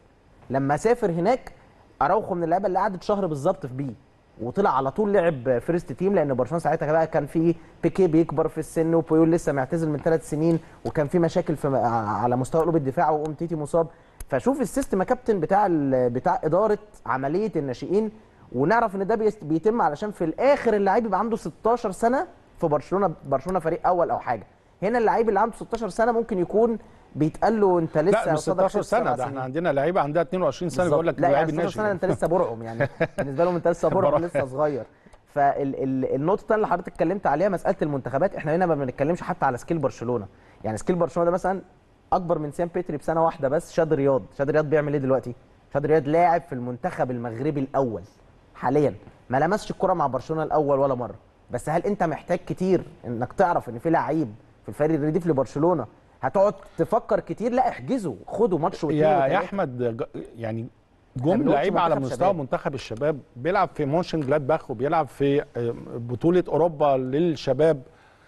لما سافر هناك اراوخو من اللعيبه اللي قعدت شهر بالظبط في بي وطلع على طول لعب فيرست تيم لان برشلونه ساعتها بقى كان في بيكي بيكبر في السن وبويول لسه معتزل من ثلاث سنين وكان في مشاكل في على مستوى قلوب الدفاع وام تيتي مصاب فشوف السيستم يا كابتن بتاع ال- بتاع اداره عمليه الناشئين ونعرف ان ده بيست- بيتم علشان في الاخر اللعيب يبقى عنده 16 سنه في برشلونه برشلونه فريق اول او حاجه هنا اللعيب اللي عنده 16 سنه ممكن يكون بيتقال له انت لسه لا مش قصادك 16 ست سبع سنه ده سنين. احنا عندنا لعيبه عندها 22 سنه بيقول لك لا لاعب يعني 16 الناشئ سنه انت لسه برعم يعني بالنسبه لهم انت لسه برعم برعم. لسه صغير فالنقطه الثانيه اللي حضرتك اتكلمت عليها مساله المنتخبات احنا هنا ما بنتكلمش حتى على سكيل برشلونه يعني سكيل برشلونه ده مثلا اكبر من سيام بيتري بسنه واحده بس شاد رياض شاد رياض بيعمل ايه دلوقتي شاد رياض لاعب في المنتخب المغربي الاول حاليا ما لمسش الكره مع برشلونه الاول ولا مره بس هل انت محتاج كتير انك تعرف ان في لعيب في الفريق الرديف لبرشلونه هتقعد تفكر كتير لا احجزه خده ماتش واثنين يا يا وتلاته. احمد ج- يعني ما جم بنقولش لعيبه على منتخب مستوى شباب. منتخب الشباب بيلعب في مونشن جلادباخ وبيلعب في آه، بطوله اوروبا للشباب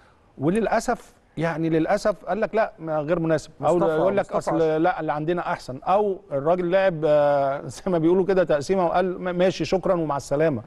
وللاسف يعني للاسف قال لك لا ما غير مناسب او مصطفى- يقول لك مصطفى اصل أشرف. لا اللي عندنا احسن او الراجل لعب آه، زي ما بيقولوا كده تقسيمه وقال م- ماشي شكرا ومع السلامه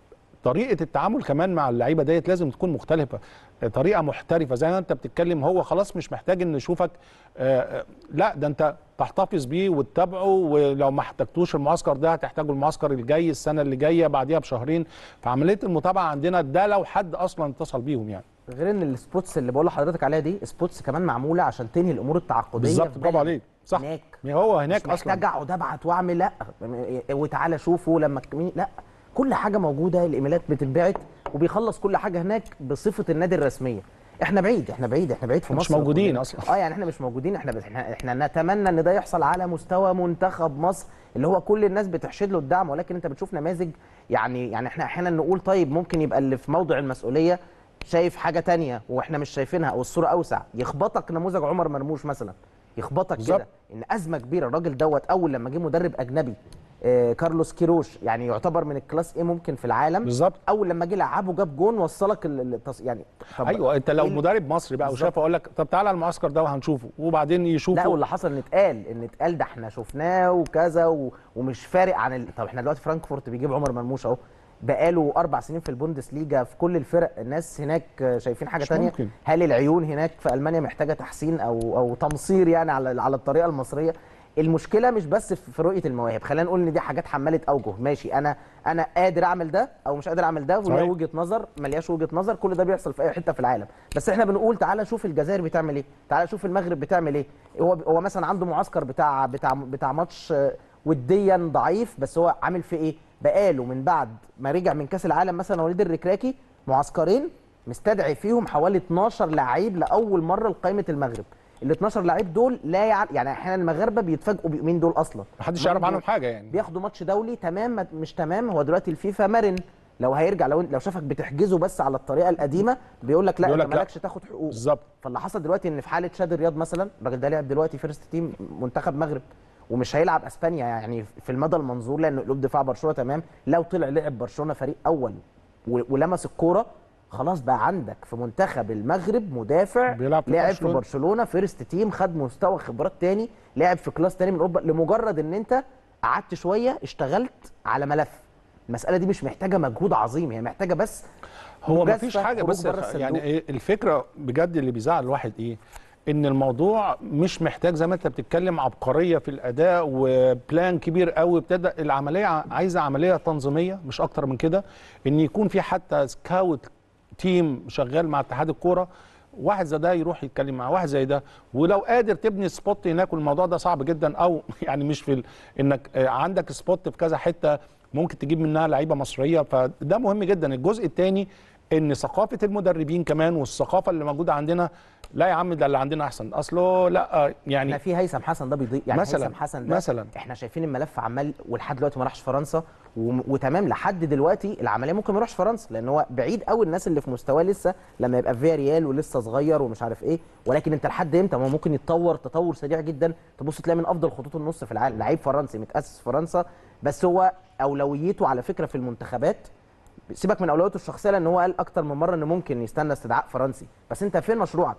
طريقه التعامل كمان مع اللعيبه ديت لازم تكون مختلفه طريقه محترفه زي ما انت بتتكلم هو خلاص مش محتاج ان نشوفك آه، آه، لا ده انت تحتفظ بيه وتتابعه ولو ما احتجتوش المعسكر ده هتحتاجه المعسكر الجاي السنه اللي جايه بعديها بشهرين فعمليه المتابعه عندنا ده لو حد اصلا اتصل بيهم يعني غير ان السبوتس اللي بقول لحضرتك عليها دي سبوتس كمان معموله عشان تنهي الامور التعاقديه بالظبط في برافو بلد. عليك صح هناك هو هناك مش محتاج اصلا اقعد ابعت واعمل لا وتعالى شوفه لما ك- لا كل حاجه موجوده الايميلات بتتبعت وبيخلص كل حاجه هناك بصفه النادي الرسميه احنا بعيد احنا بعيد احنا بعيد في مش مصر موجودين كلنا. أصلاً. اه يعني احنا مش موجودين احنا بس احنا احنا نتمنى ان ده يحصل على مستوى منتخب مصر اللي هو كل الناس بتحشد له الدعم ولكن انت بتشوف نماذج يعني يعني احنا احيانا نقول طيب ممكن يبقى اللي في موضع المسؤوليه شايف حاجه تانية واحنا مش شايفينها او الصوره اوسع يخبطك نموذج عمر مرموش مثلا يخبطك بالظبط. كده ان ازمه كبيره الراجل دوت اول لما جه مدرب اجنبي آه كارلوس كيروش يعني يعتبر من الكلاس ايه ممكن في العالم بالظبط اول لما جه لعبه جاب جون وصلك ال- ال- التص... يعني طب ايوه انت لو إيه ال- مدرب مصري بقى بالظبط. وشاف اقول لك طب تعالى المعسكر ده وهنشوفه وبعدين لا يشوفوا واللي حصل ان اتقال ان اتقال ده احنا شفناه وكذا و... ومش فارق عن ال... طب احنا دلوقتي فرانكفورت بيجيب عمر مرموش اهو بقاله اربع سنين في البوندسليجا في كل الفرق الناس هناك شايفين حاجه مش تانية ممكن. هل العيون هناك في المانيا محتاجه تحسين او او تمصير يعني على على الطريقه المصريه المشكله مش بس في في رؤيه المواهب خلينا نقول ان دي حاجات حماله اوجه ماشي انا انا قادر اعمل ده او مش قادر اعمل ده وليها صحيح. وجهه نظر ملياش وجهه نظر كل ده بيحصل في اي حته في العالم بس احنا بنقول تعالى شوف الجزائر بتعمل ايه تعالى شوف المغرب بتعمل ايه هو هو مثلا عنده معسكر بتاع بتاع بتاع ماتش آه، وديا ضعيف بس هو عامل في ايه بقاله من بعد ما رجع من كاس العالم مثلا وليد الركراكي معسكرين مستدعي فيهم حوالي 12 لعيب لاول مره لقائمه المغرب ال 12 لعيب دول لا يع... يعني احيانا المغاربه بيتفاجئوا بمين دول اصلا محدش يعرف عنهم حاجه يعني بياخدوا ماتش دولي تمام ما- مش تمام هو دلوقتي الفيفا مرن لو هيرجع لو لو شافك بتحجزه بس على الطريقه القديمه بيقول لك لا بيقول انت لك لا. مالكش تاخد حقوق بالظبط فاللي حصل دلوقتي ان في حاله شاد الرياض مثلا الراجل ده لعب دلوقتي فيرست تيم منتخب مغرب ومش هيلعب اسبانيا يعني في المدى المنظور لان قلوب دفاع برشلونه تمام لو طلع لعب برشلونه فريق اول و- ولمس الكوره خلاص بقى عندك في منتخب المغرب مدافع بيلعب في لعب في برشلونة. برشلونه فيرست تيم خد مستوى خبرات تاني لعب في كلاس تاني من اوروبا لمجرد ان انت قعدت شويه اشتغلت على ملف المساله دي مش محتاجه مجهود عظيم هي محتاجه بس هو مجازفة، مفيش حاجه خروج بس بره الصندوق. يعني إيه الفكره بجد اللي بيزعل الواحد ايه ان الموضوع مش محتاج زي ما انت بتتكلم عبقريه في الاداء وبلان كبير قوي ابتدى العمليه ع- عايزه عمليه تنظيميه مش اكتر من كده ان يكون في حتى سكاوت تيم شغال مع اتحاد الكوره واحد زي ده يروح يتكلم مع واحد زي ده ولو قادر تبني سبوت هناك والموضوع ده صعب جدا او يعني مش في ال... انك آه، عندك سبوت في كذا حته ممكن تجيب منها لعيبه مصريه فده مهم جدا الجزء الثاني ان ثقافه المدربين كمان والثقافه اللي موجوده عندنا لا يا عم ده اللي عندنا احسن اصله لا احنا يعني في هيثم حسن ده بيضيع يعني مثلاً- هيثم حسن ده مثلاً. احنا شايفين الملف عمال ولحد دلوقتي ما راحش فرنسا و... وتمام لحد دلوقتي العمليه ممكن ما يروحش فرنسا لان هو بعيد قوي الناس اللي في مستواه لسه لما يبقى في فيا ريال ولسه صغير ومش عارف ايه ولكن انت لحد امتى ما هو ممكن يتطور تطور سريع جدا تبص تلاقي من افضل خطوط النص في العالم لعيب فرنسي متاسس في فرنسا بس هو اولويته على فكره في المنتخبات سيبك من اولوياته الشخصيه لان هو قال اكتر من مره انه ممكن يستنى استدعاء فرنسي بس انت فين مشروعك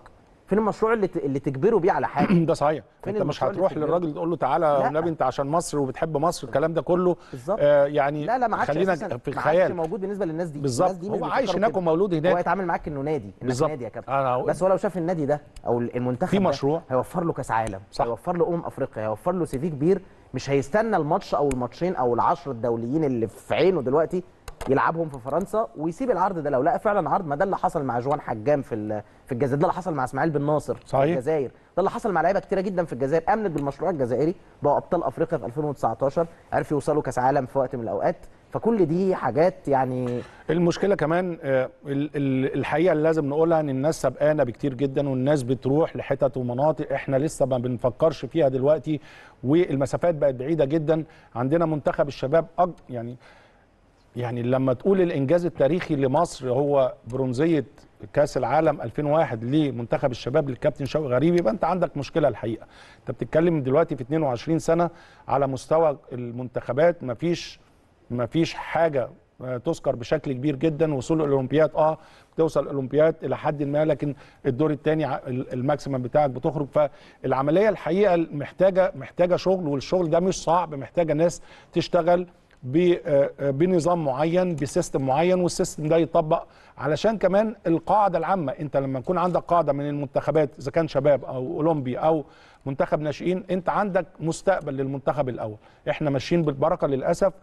فين المشروع اللي ت- اللي تجبره بيه على حاجه ده صحيح فين انت مش المشروع اللي هتروح بتجبره؟ للراجل تقول له تعالى لا. والنبي انت عشان مصر وبتحب مصر الكلام ده كله بالظبط. آه يعني لا لا ما عادش خلينا أساساً- في ما عادش الخيال موجود بالنسبه للناس دي بالظبط الناس دي مش هو عايش بيفكروا هناك كده. ومولود هو هناك يتعامل معاك انه نادي انك بالظبط. نادي يا كابتن أنا هقول- بس هو لو شاف النادي ده او المنتخب في ده مشروع. هيوفر له كاس عالم صح. هيوفر له امم افريقيا هيوفر له سي في كبير مش هيستنى الماتش او الماتشين او العشر الدوليين اللي في عينه دلوقتي يلعبهم في فرنسا ويسيب العرض ده لو لقى فعلا عرض ما ده اللي حصل مع جوان حجام في ال- في الجزائر ده اللي حصل مع اسماعيل بن ناصر في صحيح. الجزائر ده اللي حصل مع لعيبه كتيره جدا في الجزائر امنت بالمشروع الجزائري بقوا ابطال افريقيا في 2019 عرفوا يوصلوا كاس عالم في وقت من الاوقات فكل دي حاجات يعني المشكله كمان آه، ال- ال- الحقيقه اللي لازم نقولها ان الناس سبقانا بكتير جدا والناس بتروح لحتت ومناطق احنا لسه ما بنفكرش فيها دلوقتي والمسافات بقت بعيده جدا عندنا منتخب الشباب أج... يعني يعني لما تقول الانجاز التاريخي لمصر هو برونزيه كاس العالم 2001 لمنتخب الشباب للكابتن شوقي غريب يبقى انت عندك مشكله الحقيقه انت بتتكلم دلوقتي في 22 سنه على مستوى المنتخبات مفيش مفيش حاجه آه، تذكر بشكل كبير جدا وصول الاولمبياد اه بتوصل الاولمبياد الى حد ما لكن الدور الثاني الماكسيمم بتاعك بتخرج فالعمليه الحقيقه محتاجه محتاجه شغل والشغل ده مش صعب محتاجه ناس تشتغل ب- آه، آه، بنظام معين بسيستم معين والسيستم ده يطبق علشان كمان القاعده العامه انت لما يكون عندك قاعده من المنتخبات اذا كان شباب او اولمبي او منتخب ناشئين انت عندك مستقبل للمنتخب الاول احنا ماشيين بالبركه للاسف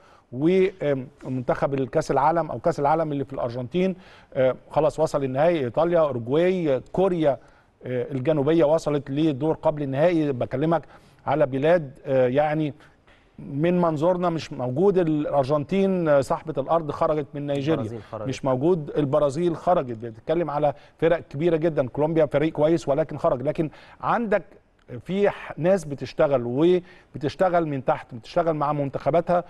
ومنتخب الكاس العالم او كاس العالم اللي في الارجنتين آه، خلاص وصل النهائي ايطاليا اورجواي آه، كوريا آه، الجنوبيه وصلت لدور قبل النهائي بكلمك على بلاد آه، يعني من منظورنا مش موجود الارجنتين آه، صاحبه الارض خرجت من نيجيريا البرازيل خرجت. مش موجود البرازيل خرجت بتتكلم على فرق كبيره جدا كولومبيا فريق كويس ولكن خرج لكن عندك في ح- ناس بتشتغل وبتشتغل من تحت بتشتغل مع منتخباتها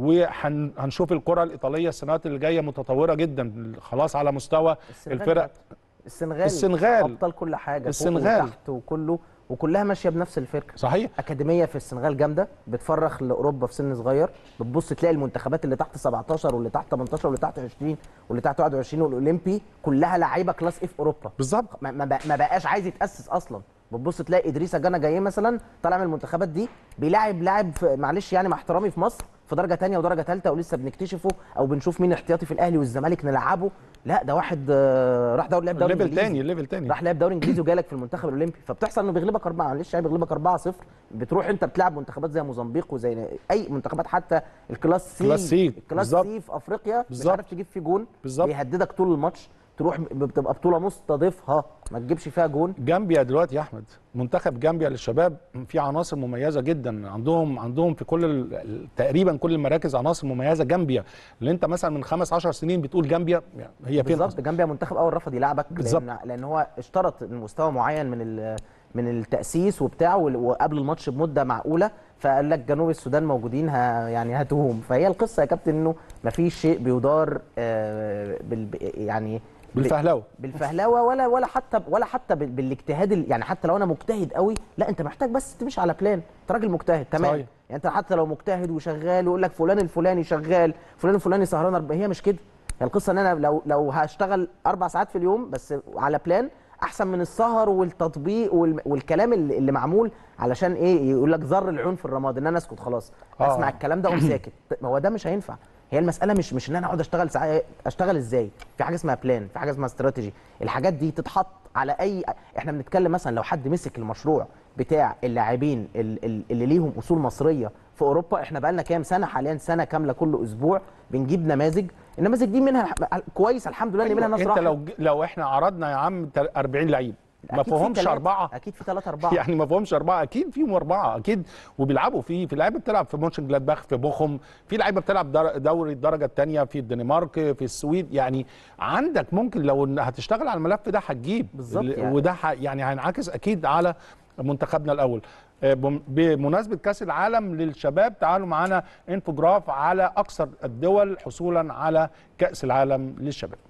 وهنشوف الكره الايطاليه السنوات اللي جايه متطوره جدا خلاص على مستوى السنغال الفرق السنغال السنغال. ابطال كل حاجه فوق السنغال. وتحت وكله وكلها ماشيه بنفس الفكره صحيح اكاديميه في السنغال جامده بتفرخ لاوروبا في سن صغير بتبص تلاقي المنتخبات اللي تحت 17 واللي تحت 18 واللي تحت 20 واللي تحت 21 والاولمبي كلها لعيبه كلاس اف اوروبا بالظبط ما, ما, بق- ما بقاش عايز يتاسس اصلا بتبص تلاقي ادريس جانا جاي مثلا طالع من المنتخبات دي بيلاعب لاعب في- معلش يعني مع احترامي في مصر في درجه تانية ودرجه ثالثه ولسه بنكتشفه او بنشوف مين احتياطي في الاهلي والزمالك نلعبه لا ده واحد آه، راح دوري لعب دوري ليفل انجليزي تاني ليفل تاني راح لعب دوري انجليزي وجالك في المنتخب الاولمبي فبتحصل انه بيغلبك اربعه معلش يعني بيغلبك 4 0 بتروح انت بتلعب منتخبات زي موزمبيق وزي اي منتخبات حتى الكلاس سي كلاس سي، الكلاس بالظبط. سي في افريقيا مش بالظبط. عارف تجيب فيه جون بالظبط. بيهددك طول الماتش تروح بتبقى بطوله مستضيفها ما تجيبش فيها جون جامبيا دلوقتي يا احمد منتخب جامبيا للشباب في عناصر مميزه جدا عندهم عندهم في كل ال- ال- تقريبا كل المراكز عناصر مميزه جامبيا اللي انت مثلا من خمس عشر سنين بتقول جامبيا يعني هي فين بالظبط أصلاً؟ جامبيا منتخب اول رفض يلعبك بالظبط. لان لان هو اشترط مستوى معين من ال- من التاسيس وبتاع وال- وقبل الماتش بمده معقوله فقال لك جنوب السودان موجودين ها يعني هاتوهم فهي القصه يا كابتن انه ما فيش شيء بيدار آه، بال يعني بالفهلوه بالفهلوه ولا ولا حتى ولا حتى بال- بالاجتهاد ال- يعني حتى لو انا مجتهد قوي لا انت محتاج بس تمشي على بلان انت راجل مجتهد تمام صحيح. يعني انت حتى لو مجتهد وشغال ويقول لك فلان الفلاني شغال فلان الفلاني سهران أربع- هي مش كده هي القصه ان انا لو لو هشتغل اربع ساعات في اليوم بس على بلان احسن من السهر والتطبيق وال- والكلام اللي اللي معمول علشان ايه يقول لك ذر العون في الرماد ان انا اسكت خلاص آه. اسمع الكلام ده واقوم ساكت ما هو ده مش هينفع هي المساله مش مش ان انا اقعد اشتغل ساعات اشتغل ازاي في حاجه اسمها بلان في حاجه اسمها استراتيجي الحاجات دي تتحط على اي احنا بنتكلم مثلا لو حد مسك المشروع بتاع اللاعبين ال- ال- اللي ليهم اصول مصريه في اوروبا احنا بقى لنا كام سنه حاليا سنه كامله كل اسبوع بنجيب نماذج النماذج دي منها كويس الحمد لله ان منها ناس انت راحت. لو ج- لو احنا عرضنا يا عم تل- 40 لعيب ما أكيد في فيهمش تلاتة. اربعه اكيد في ثلاثه اربعه يعني ما فيهمش اربعه اكيد فيهم اربعه اكيد وبيلعبوا فيه في لعيبه بتلعب في مونشن جلادباخ في بوخم في لعيبه بتلعب در- دوري الدرجه الثانيه في الدنمارك في السويد يعني عندك ممكن لو إن هتشتغل على الملف ده هتجيب بالظبط ال- يعني. وده ح- يعني هينعكس اكيد على منتخبنا الاول آه، بم- بمناسبه كاس العالم للشباب تعالوا معانا انفوجراف على اكثر الدول حصولا على كاس العالم للشباب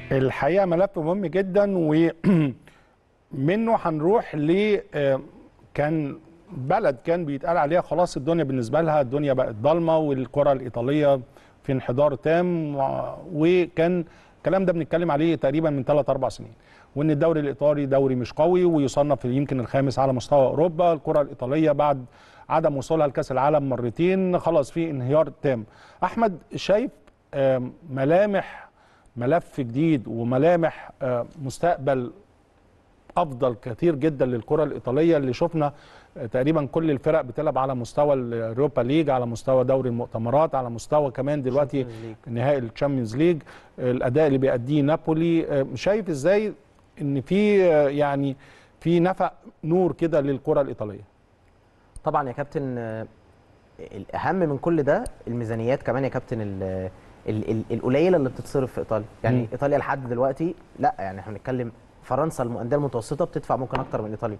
الحقيقه ملف مهم جدا ومنه هنروح ل آه، كان بلد كان بيتقال عليها خلاص الدنيا بالنسبه لها الدنيا بقت ضلمه والكره الايطاليه في انحدار تام و- وكان الكلام ده بنتكلم عليه تقريبا من 3 4 سنين وان الدوري الايطالي دوري مش قوي ويصنف يمكن الخامس على مستوى اوروبا الكره الايطاليه بعد عدم وصولها لكاس العالم مرتين خلاص في انهيار تام احمد شايف آم، ملامح ملف جديد وملامح آه، مستقبل افضل كثير جدا للكره الايطاليه اللي شفنا آه، تقريبا كل الفرق بتلعب على مستوى اليوروبا ليج على مستوى دوري المؤتمرات على مستوى كمان دلوقتي Champions League. نهائي الشامبيونز ليج آه، الاداء اللي بيأديه نابولي آه، شايف ازاي ان في آه، يعني في نفق نور كده للكره الايطاليه طبعا يا كابتن آه، الاهم من كل ده الميزانيات كمان يا كابتن ال- ال- ال- القليله اللي بتتصرف في ايطاليا يعني مم. ايطاليا لحد دلوقتي لا يعني احنا بنتكلم فرنسا الانديه المتوسطه بتدفع ممكن اكتر من ايطاليا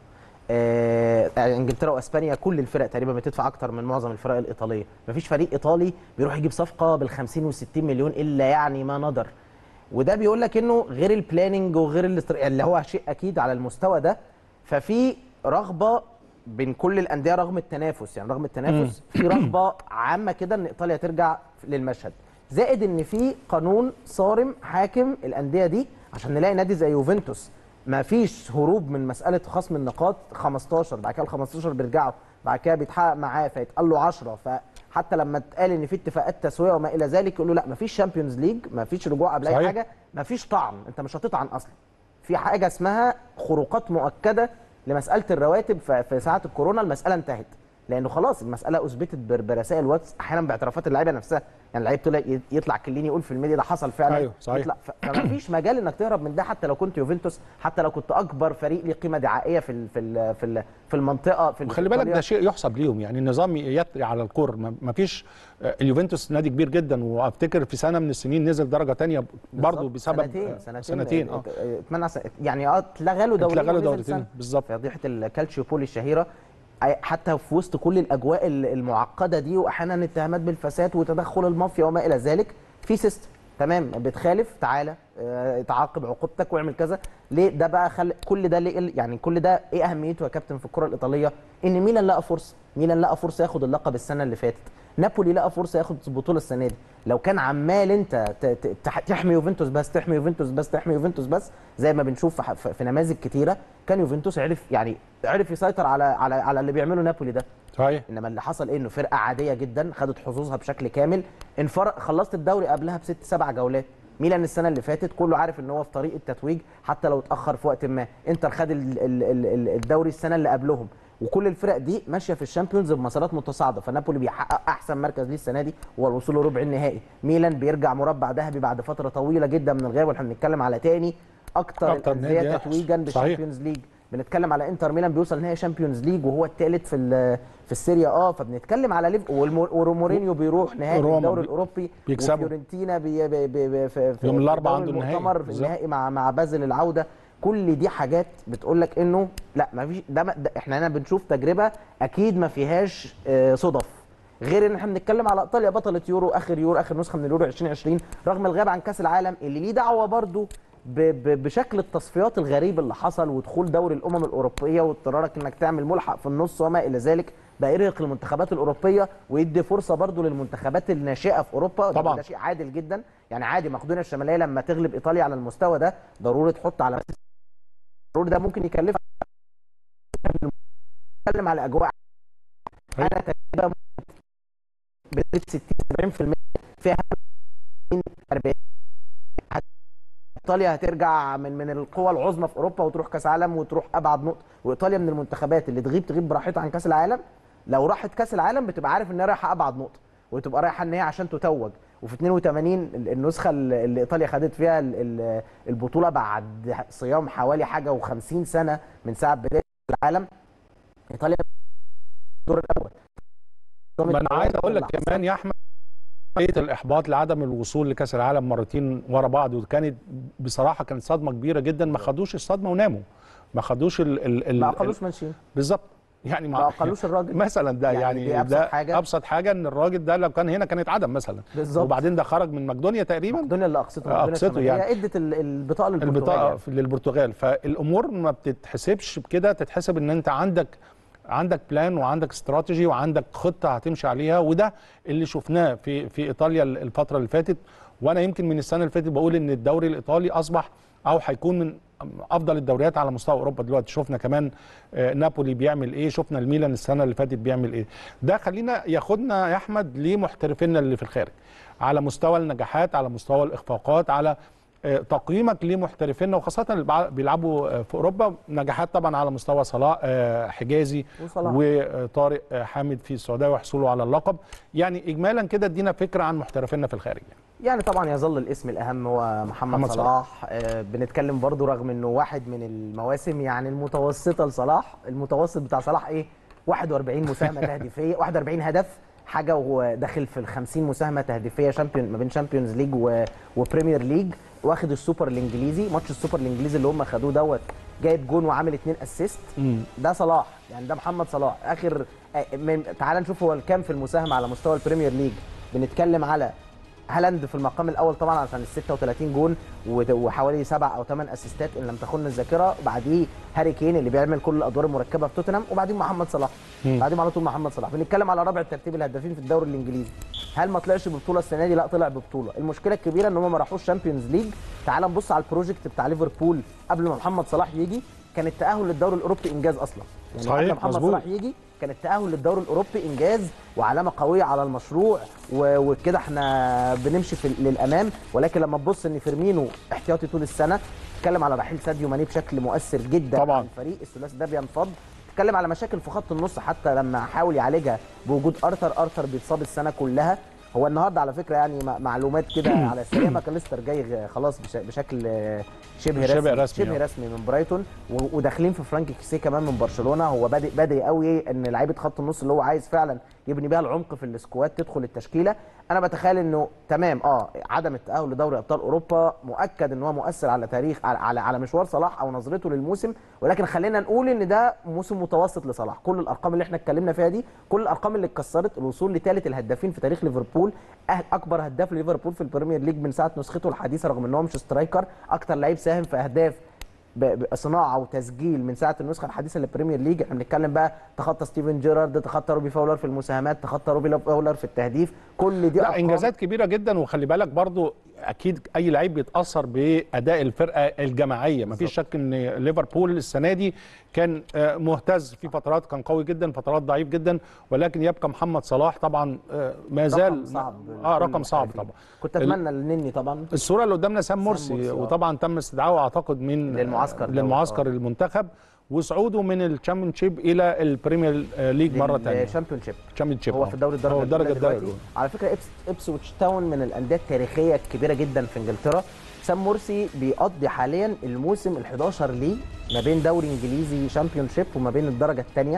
آه يعني انجلترا واسبانيا كل الفرق تقريبا بتدفع اكتر من معظم الفرق الايطاليه مفيش فريق ايطالي بيروح يجيب صفقه بال 50 وال 60 مليون الا يعني ما ندر وده بيقول لك انه غير البلاننج وغير الاستر... اللي هو شيء اكيد على المستوى ده ففي رغبه بين كل الانديه رغم التنافس يعني رغم التنافس في رغبه عامه كده ان ايطاليا ترجع للمشهد زائد ان في قانون صارم حاكم الانديه دي عشان نلاقي نادي زي يوفنتوس ما فيش هروب من مساله خصم النقاط 15 بعد كده ال 15 بيرجعوا بعد كده بيتحقق معاه فيتقال له 10 فحتى لما اتقال ان في اتفاقات تسويه وما الى ذلك يقولوا لا ما فيش شامبيونز ليج ما فيش رجوع قبل اي صحيح. حاجه ما فيش طعن انت مش هتطعن اصلا في حاجه اسمها خروقات مؤكده لمساله الرواتب ف- في ساعه الكورونا المساله انتهت لانه خلاص المساله اثبتت بر- برسائل واتس احيانا باعترافات اللعيبه نفسها يعني اللعيب طلع ي- يطلع كليني يقول في الميديا ده حصل فعلا أيوه، صحيح. يطلع ف- فما فيش مجال انك تهرب من ده حتى لو كنت يوفنتوس حتى لو كنت اكبر فريق ليه قيمه دعائيه في ال- في ال- في ال- في المنطقه في وخلي بالك إيطاليا. ده شيء يحسب ليهم يعني النظام يطري على الكور ما ما فيش آه، اليوفنتوس نادي كبير جدا وافتكر في سنه من السنين نزل درجه تانية برضه بالظبط. بسبب سنتين آه، سنتين سنتين اه ات- اتمنى س- يعني اه اتلغى له دوري اتلغى له دورتين بالظبط فضيحه الكالتشيوبولي الشهيره أي- حتى في وسط كل الاجواء ال- المعقده دي واحيانا اتهامات بالفساد وتدخل المافيا وما الى ذلك في سيستم تمام بتخالف تعالى آه، تعاقب عقوبتك واعمل كذا ليه ده بقى خل... كل ده ليه يعني كل ده ايه اهميته يا كابتن في الكره الايطاليه ان ميلان لقى فرصه ميلان لقى فرصه ياخد اللقب السنه اللي فاتت نابولي لقى فرصه ياخد البطوله السنه دي لو كان عمال انت ت- ت- تح- تحمي يوفنتوس بس تحمي يوفنتوس بس تحمي يوفنتوس بس زي ما بنشوف في ح- في في نماذج كتيره كان يوفنتوس عرف يعني عرف يسيطر على على على اللي بيعمله نابولي ده صحيح انما اللي حصل ايه انه فرقه عاديه جدا خدت حظوظها بشكل كامل انفرق خلصت الدوري قبلها بست سبع جولات ميلان السنه اللي فاتت كله عارف ان هو في طريق التتويج حتى لو اتاخر في وقت ما انتر خد ال- ال- ال- ال- الدوري السنه اللي قبلهم وكل الفرق دي ماشيه في الشامبيونز بمسارات متصاعده فنابولي بيحقق احسن مركز ليه السنه دي هو الوصول لربع النهائي ميلان بيرجع مربع ذهبي بعد فتره طويله جدا من الغياب واحنا بنتكلم على تاني اكتر, أكتر الانديه نادي تتويجا صحيح. بالشامبيونز ليج بنتكلم على انتر ميلان بيوصل نهائي شامبيونز ليج وهو الثالث في ال- في السيريا اه فبنتكلم على ليف والمو- ومورينيو بيروح نهائي روما الدوري بي- الاوروبي بيكسبوا. وفيورنتينا بي بي بي بي في في يوم في الأربعاء الدوري عنده النهائي. المؤتمر في بالظبط. النهائي مع مع بازل العوده كل دي حاجات بتقول لك انه لا ما فيش ده, ما- ده احنا هنا بنشوف تجربه اكيد ما فيهاش آه، صدف غير ان احنا بنتكلم على ايطاليا بطله يورو اخر يورو اخر نسخه من اليورو 2020 رغم الغياب عن كاس العالم اللي ليه دعوه برضو ب- ب- بشكل التصفيات الغريب اللي حصل ودخول دوري الامم الاوروبيه واضطرارك انك تعمل ملحق في النص وما الى ذلك بقى يرهق المنتخبات الاوروبيه ويدي فرصه برضو للمنتخبات الناشئه في اوروبا وده- طبعاً. ده شيء عادل جدا يعني عادي مقدونيا الشماليه لما تغلب ايطاليا على المستوى ده ضروري تحط على ضروري ده ممكن يكلفك بنتكلم على اجواء أيوة. انا تقريبا بنسبه 60 70% فيها 40 ايطاليا هترجع من من القوى العظمى في اوروبا وتروح كاس عالم وتروح ابعد نقطه وايطاليا من المنتخبات اللي تغيب تغيب براحتها عن كاس العالم لو راحت كاس العالم بتبقى عارف انها رايحه ابعد نقطه وتبقى رايحه ان هي عشان تتوج وفي 82 ال- النسخه اللي اللي ايطاليا خدت فيها ال- ال- البطوله بعد صيام حوالي حاجه و50 سنه من ساعه بدايه العالم ايطاليا الدور الاول ما انا عايز اقول لك كمان يا احمد قضيه الاحباط لعدم الوصول لكاس العالم مرتين ورا بعض وكانت بصراحه كانت صدمه كبيره جدا ما خدوش الصدمه وناموا ما خدوش ال ال ال ما اقلوش ماشيين بالظبط يعني ما اقلوش الراجل مثلا ده يعني يعني, دي أبسط ده حاجة. ابسط حاجه ان الراجل ده لو كان هنا كان اتعدم مثلا بالظبط. وبعدين ده خرج من مقدونيا تقريبا الدنيا اللي اقصته آه، الدنيا أقصته الشمالية يعني. ادت ال- البطاقه للبرتغال البطاقه يعني. في- للبرتغال فالامور ما بتتحسبش بكده تتحسب ان انت عندك عندك بلان وعندك استراتيجي وعندك خطه هتمشي عليها وده اللي شفناه في في ايطاليا الفتره اللي فاتت وانا يمكن من السنه اللي فاتت بقول ان الدوري الايطالي اصبح او هيكون من افضل الدوريات على مستوى اوروبا دلوقتي شفنا كمان آه، نابولي بيعمل ايه شفنا الميلان السنه اللي فاتت بيعمل ايه ده خلينا ياخدنا يا احمد لمحترفينا اللي في الخارج على مستوى النجاحات على مستوى الاخفاقات على آه، تقييمك لمحترفينا وخاصه اللي بع- بيلعبوا آه، في اوروبا نجاحات طبعا على مستوى صلاح آه، حجازي وصلاح. وطارق آه، حامد في السعوديه وحصوله على اللقب يعني اجمالا كده ادينا فكره عن محترفينا في الخارج يعني. يعني طبعا يظل الاسم الاهم هو محمد, محمد محمد صلاح آه بنتكلم برضو رغم انه واحد من المواسم يعني المتوسطه لصلاح المتوسط بتاع صلاح ايه 41 مساهمه تهديفيه 41 هدف حاجه وهو داخل في ال 50 مساهمه تهديفيه شامبيون ما بين شامبيونز ليج و... وبريمير ليج واخد السوبر الانجليزي ماتش السوبر الانجليزي اللي هم خدوه دوت جايب جون وعامل اتنين اسيست ده صلاح يعني ده محمد صلاح اخر آه، من تعال نشوف هو الكام في المساهمه على مستوى البريمير ليج بنتكلم على هالاند في المقام الاول طبعا عشان ال 36 جون وت- وحوالي سبع او ثمان اسيستات ان لم تخن الذاكره وبعديه هاري كين اللي بيعمل كل الادوار المركبه في توتنهام وبعدين محمد صلاح بعدين على طول محمد صلاح بنتكلم على رابع ترتيب الهدافين في الدوري الانجليزي هل ما طلعش ببطوله السنه دي لا طلع ببطوله المشكله الكبيره ان هم ما راحوش شامبيونز ليج تعال نبص على البروجكت بتاع ليفربول قبل ما محمد صلاح يجي كان التاهل للدوري الاوروبي انجاز اصلا يعني صحيح، قبل ما محمد مظبوط. صلاح يجي كان التأهل للدوري الأوروبي إنجاز وعلامة قوية على المشروع و- وكده احنا بنمشي في للأمام ولكن لما تبص إن فيرمينو احتياطي طول السنة تتكلم على رحيل ساديو ماني بشكل مؤثر جدا طبعاً. عن الفريق الثلاثي ده بينفض تتكلم على مشاكل في خط النص حتى لما حاول يعالجها بوجود ارثر ارثر بيتصاب السنه كلها هو النهارده على فكره يعني م- معلومات كده على السريع ماكاليستر جاي غ- خلاص بش- بشكل آه، شبه شبه رسمي رسمي، شبه آه. رسمي من برايتون و- وداخلين في فرانك كيسيه كمان من برشلونه هو بادئ بادئ قوي ان لعيبه خط النص اللي هو عايز فعلا يبني بيها العمق في السكواد تدخل التشكيله انا بتخيل انه تمام اه عدم التاهل لدوري ابطال اوروبا مؤكد ان هو مؤثر على تاريخ على على, على مشوار صلاح او نظرته للموسم ولكن خلينا نقول ان ده موسم متوسط لصلاح كل الارقام اللي احنا اتكلمنا فيها دي كل الارقام اللي اتكسرت الوصول لثالث الهدافين في تاريخ ليفربول أه- اكبر هداف ليفربول في البريمير ليج من ساعه نسخته الحديثه رغم ان هو مش سترايكر اكتر لعيب ساهم في اهداف ب- بصناعه وتسجيل من ساعه النسخه الحديثه للبريمير ليج احنا بنتكلم بقى تخطى ستيفن جيرارد تخطى روبي فاولر في المساهمات تخطى روبي فاولر في التهديف كل دي لا أرقام انجازات كبيره جدا وخلي بالك برضو اكيد اي لعيب بيتاثر باداء الفرقه الجماعيه مفيش شك ان ليفربول السنه دي كان آه، مهتز في فترات كان قوي جدا فترات ضعيف جدا ولكن يبقى محمد صلاح طبعا آه، ما زال رقم صعب اه لكل رقم صعب المحترفين. طبعا كنت اتمنى لنني طبعا الصوره اللي قدامنا سام مرسي, مرسي، آه. وطبعا تم استدعائه اعتقد من للمعسكر دوت، للمعسكر آه. المنتخب وصعوده من الشامبيونشيب الى البريمير ليج مره ثانيه الشامبيونشيب الشامبيونشيب هو آه. في الدوري الدرجه هو الدرجه الأولى الدرجه دلوقتي. الأولى. على فكره إبس ابسويتش تاون من الانديه التاريخيه الكبيره جدا في انجلترا سام مرسي بيقضي حاليا الموسم ال11 ليه ما بين دوري انجليزي شامبيونشيب وما بين الدرجه الثانيه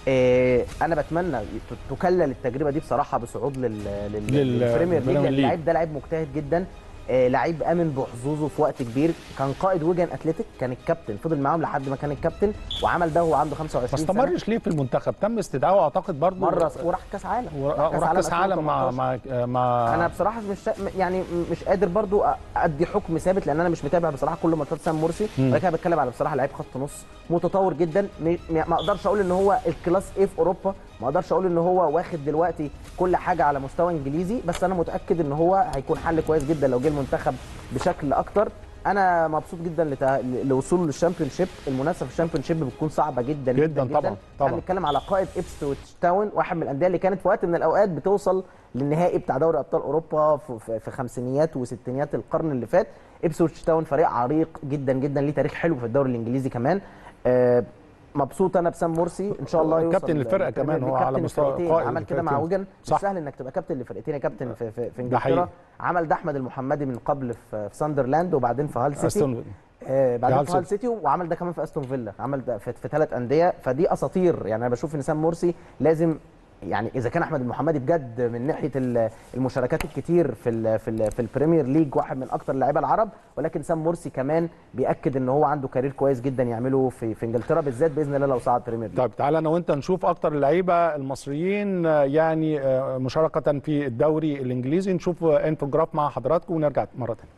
إيه انا بتمنى ت- تكلل التجربه دي بصراحه بصعود لل لل- لل- للبريمير ليج للبريمير لأن ليج. اللعيب ده لعيب مجتهد جدا آه، لعيب امن بحظوظه في وقت كبير كان قائد ويجن اتلتيك كان الكابتن فضل معاهم لحد ما كان الكابتن وعمل ده وهو عنده 25 ما سنه استمرش ليه في المنتخب تم استدعائه اعتقد برضه مره وراح كاس عالم وراح كاس عالم مع 2018. مع مع انا بصراحه مش يعني مش قادر برضو ادي حكم ثابت لان انا مش متابع بصراحه كل ماتشات سام مرسي مم. ولكن انا بتكلم على بصراحه لعيب خط نص متطور جدا م- ما اقدرش اقول ان هو الكلاس ايه في اوروبا ما اقدرش اقول ان هو واخد دلوقتي كل حاجه على مستوى انجليزي بس انا متاكد ان هو هيكون حل كويس جدا لو جه المنتخب بشكل اكتر انا مبسوط جدا لته... لوصوله للشامبيونشيب المنافسه في الشامبيونشيب بتكون صعبه جدا جداً طبعاً، احنا طبعاً. بنتكلم على قائد ابسويتش تاون واحد من الانديه اللي كانت في وقت من الاوقات بتوصل للنهائي بتاع دوري ابطال اوروبا في, في, في خمسينيات وستينيات القرن اللي فات ابسويتش تاون فريق عريق جدا جدا ليه تاريخ حلو في الدوري الانجليزي كمان آه مبسوط انا بسام مرسي ان شاء الله يوصل كابتن الفرقة للبريمير كمان، هو ليج. على كابتن مستوى الفرقتين. قائد عمل كده مع الفرقتين. ويجن مش صح. سهل انك تبقى كابتن لفرقتين يا كابتن في, في, في ده حقيقي. انجلترا عمل ده احمد المحمدي من قبل في, في ساندرلاند وبعدين في هال سيتي استون آه، بعدين هال في هال سيتي. سيتي وعمل ده كمان في استون فيلا عمل ده في, في ثلاث انديه فدي اساطير يعني انا بشوف ان سام مرسي لازم يعني اذا كان احمد المحمدي بجد من ناحيه ال- المشاركات الكتير في ال في ال في البريمير ليج واحد من اكتر اللعيبه العرب ولكن سام مرسي كمان بياكد ان هو عنده كارير كويس جدا يعمله في في انجلترا بالذات باذن الله لو صعد بريمير ليج طيب تعالى انا وانت نشوف اكتر اللعيبه المصريين آه، يعني آه، مشاركه في الدوري الانجليزي نشوف آه، انفوجراف مع حضراتكم ونرجع مره ثانيه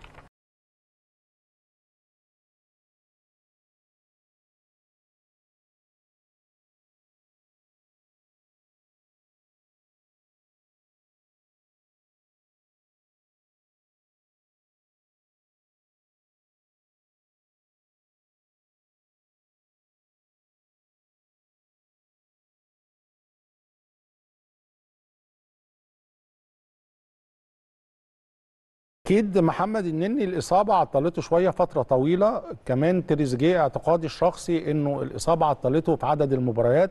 اكيد محمد النني الاصابه عطلته شويه فتره طويله كمان تريزيجيه اعتقادي الشخصي انه الاصابه عطلته في عدد المباريات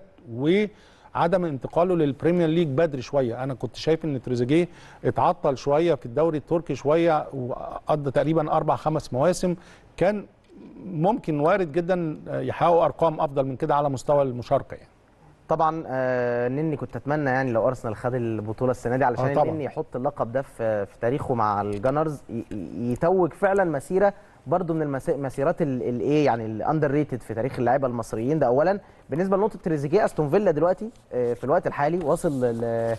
وعدم انتقاله للبريمير ليج بدري شويه انا كنت شايف ان تريزيجيه اتعطل شويه في الدوري التركي شويه وقضى تقريبا اربع خمس مواسم كان ممكن وارد جدا يحقق ارقام افضل من كده على مستوى المشاركه يعني طبعا آه نني كنت اتمنى يعني لو ارسنال خد البطوله السنه دي علشان آه طبعاً. نني يحط اللقب ده في في تاريخه مع الجانرز ي- ي- يتوج فعلا مسيره برضو من المس- المسيرات الايه يعني الاندر ريتد في تاريخ اللعيبه المصريين ده اولا بالنسبه لنقطه تريزيجيه استون فيلا دلوقتي آه، في الوقت الحالي واصل ل-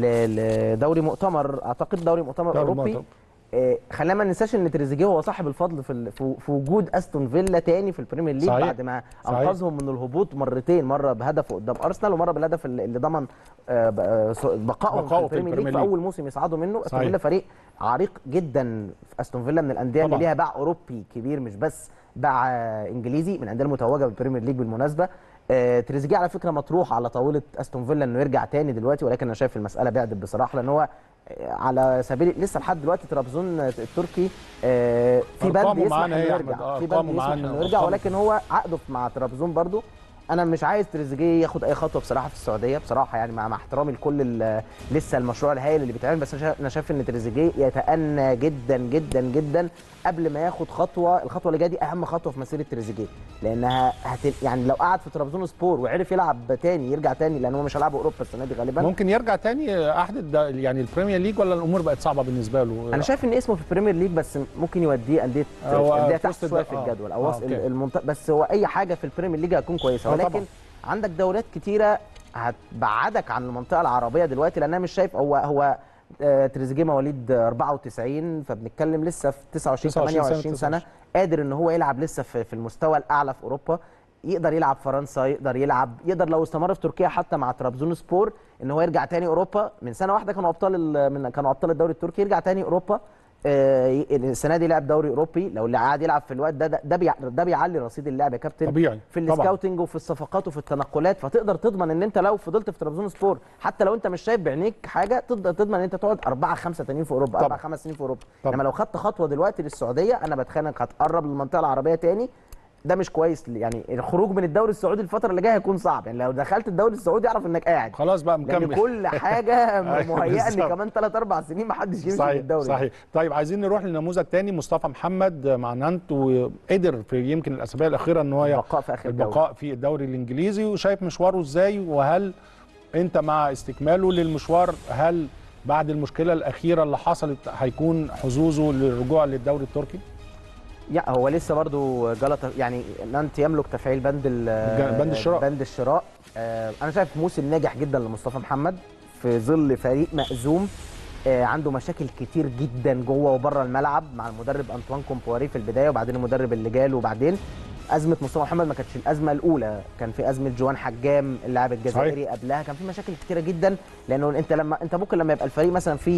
ل- لدوري مؤتمر اعتقد دوري مؤتمر دوري اوروبي مؤتمر. آه، خلينا ما ننساش ان تريزيجيه هو صاحب الفضل في ال- في في وجود استون فيلا تاني في البريمير ليج صحيح. بعد ما صحيح. انقذهم من الهبوط مرتين مره بهدفه قدام ارسنال ومره بالهدف اللي اللي ضمن آه، ب- آه، س- بقائهم بقائه في في البريمير ليج البريمير في ليج. اول موسم يصعدوا منه استون صحيح. فيلا فريق عريق جدا في استون فيلا من الانديه اللي طبعاً. ليها باع اوروبي كبير مش بس باع آه، انجليزي من الانديه المتوجه بالبريمير ليج بالمناسبه آه، تريزيجيه على فكره مطروح على طاوله استون فيلا انه يرجع تاني دلوقتي ولكن انا شايف المساله بعدت بصراحه لان هو آه، على سبيل لسه لحد دلوقتي طرابزون التركي آه، في بند أرقامه يسمح معانا انه إيه يا يرجع أحمد؟ آه، في بند أرقامه يسمح معانا، انه يرجع أرقامه. ولكن هو عقده مع طرابزون برضو انا مش عايز تريزيجيه ياخد اي خطوه بصراحه في السعوديه بصراحه يعني مع, مع احترامي لكل ال- لسه المشروع الهائل اللي بيتعمل بس أنا شايف- انا شايف ان تريزيجيه يتأنى جدا جدا جدا قبل ما ياخد خطوه الخطوه اللي جايه دي اهم خطوه في مسيره تريزيجيه لانها هت... يعني لو قعد في طرابزون سبور وعرف يلعب تاني يرجع تاني لان هو مش هيلعب اوروبا السنه دي غالبا ممكن يرجع تاني احد الد- يعني البريمير ليج ولا الامور بقت صعبه بالنسبه له انا شايف ان اسمه في البريمير ليج بس ممكن يوديه انديه هو انديه في تحت وسط شويه الد- في آه. الجدول او آه، وسط أوكي. المنطقه بس هو اي حاجه في البريمير ليج هتكون كويسه آه، ولكن طبعاً. عندك دوريات كتيره هتبعدك عن المنطقه العربيه دلوقتي لان انا مش شايف هو هو آه، تريزيجيه مواليد 94 فبنتكلم لسه في 29 29 سنة، 28 سنه قادر ان هو يلعب لسه في في المستوى الاعلى في اوروبا يقدر يلعب فرنسا يقدر يلعب يقدر لو استمر في تركيا حتى مع ترابزون سبور ان هو يرجع تاني اوروبا من سنه واحده كانوا ابطال ال- من كانوا ابطال الدوري التركي يرجع تاني اوروبا آه، ي- السنه دي لعب دوري اوروبي لو اللي قاعد يلعب في الوقت ده ده ده, بيع- ده بيعلي رصيد اللعب يا كابتن طبيعي، في طبعاً. السكاوتنج وفي الصفقات وفي التنقلات فتقدر تضمن ان انت لو فضلت في ترابزون سبور حتى لو انت مش شايف بعينيك حاجه تقدر تضمن ان انت تقعد اربعه خمسه تانيين في اوروبا طبعاً. اربع خمس سنين في اوروبا طبعاً. انما لو خدت خطوه دلوقتي للسعوديه انا بتخيل انك هتقرب للمنطقه العربيه تاني ده مش كويس يعني الخروج من الدوري السعودي الفتره اللي جايه هيكون صعب يعني لو دخلت الدوري السعودي اعرف انك قاعد خلاص بقى لان مكمل كل حاجه أيوة مهيئه ان بالظبط. كمان 3 4 سنين ما حدش يمشي من صحيح الدوري صحيح طيب عايزين نروح لنموذج تاني مصطفى محمد مع نانت وقدر في يمكن الاسابيع الاخيره ان هو البقاء في اخر الدوري البقاء في الدوري الانجليزي وشايف مشواره ازاي وهل انت مع استكماله للمشوار هل بعد المشكله الاخيره اللي حصلت هيكون حظوظه للرجوع للدوري التركي يا هو لسه برضو جلطة يعني نانت يملك تفعيل بند ال- بند الشراء. بند الشراء آه، انا شايف موسم ناجح جدا لمصطفى محمد في ظل فريق مأزوم آه، عنده مشاكل كتير جدا جوه وبره الملعب مع المدرب انطوان كومبواري في البدايه وبعدين المدرب اللي جاله وبعدين ازمه مصطفى محمد ما كانتش الازمه الاولى كان في ازمه جوان حجام اللاعب الجزائري قبلها كان في مشاكل كتيره جدا لانه انت لما انت ممكن لما يبقى الفريق مثلا فيه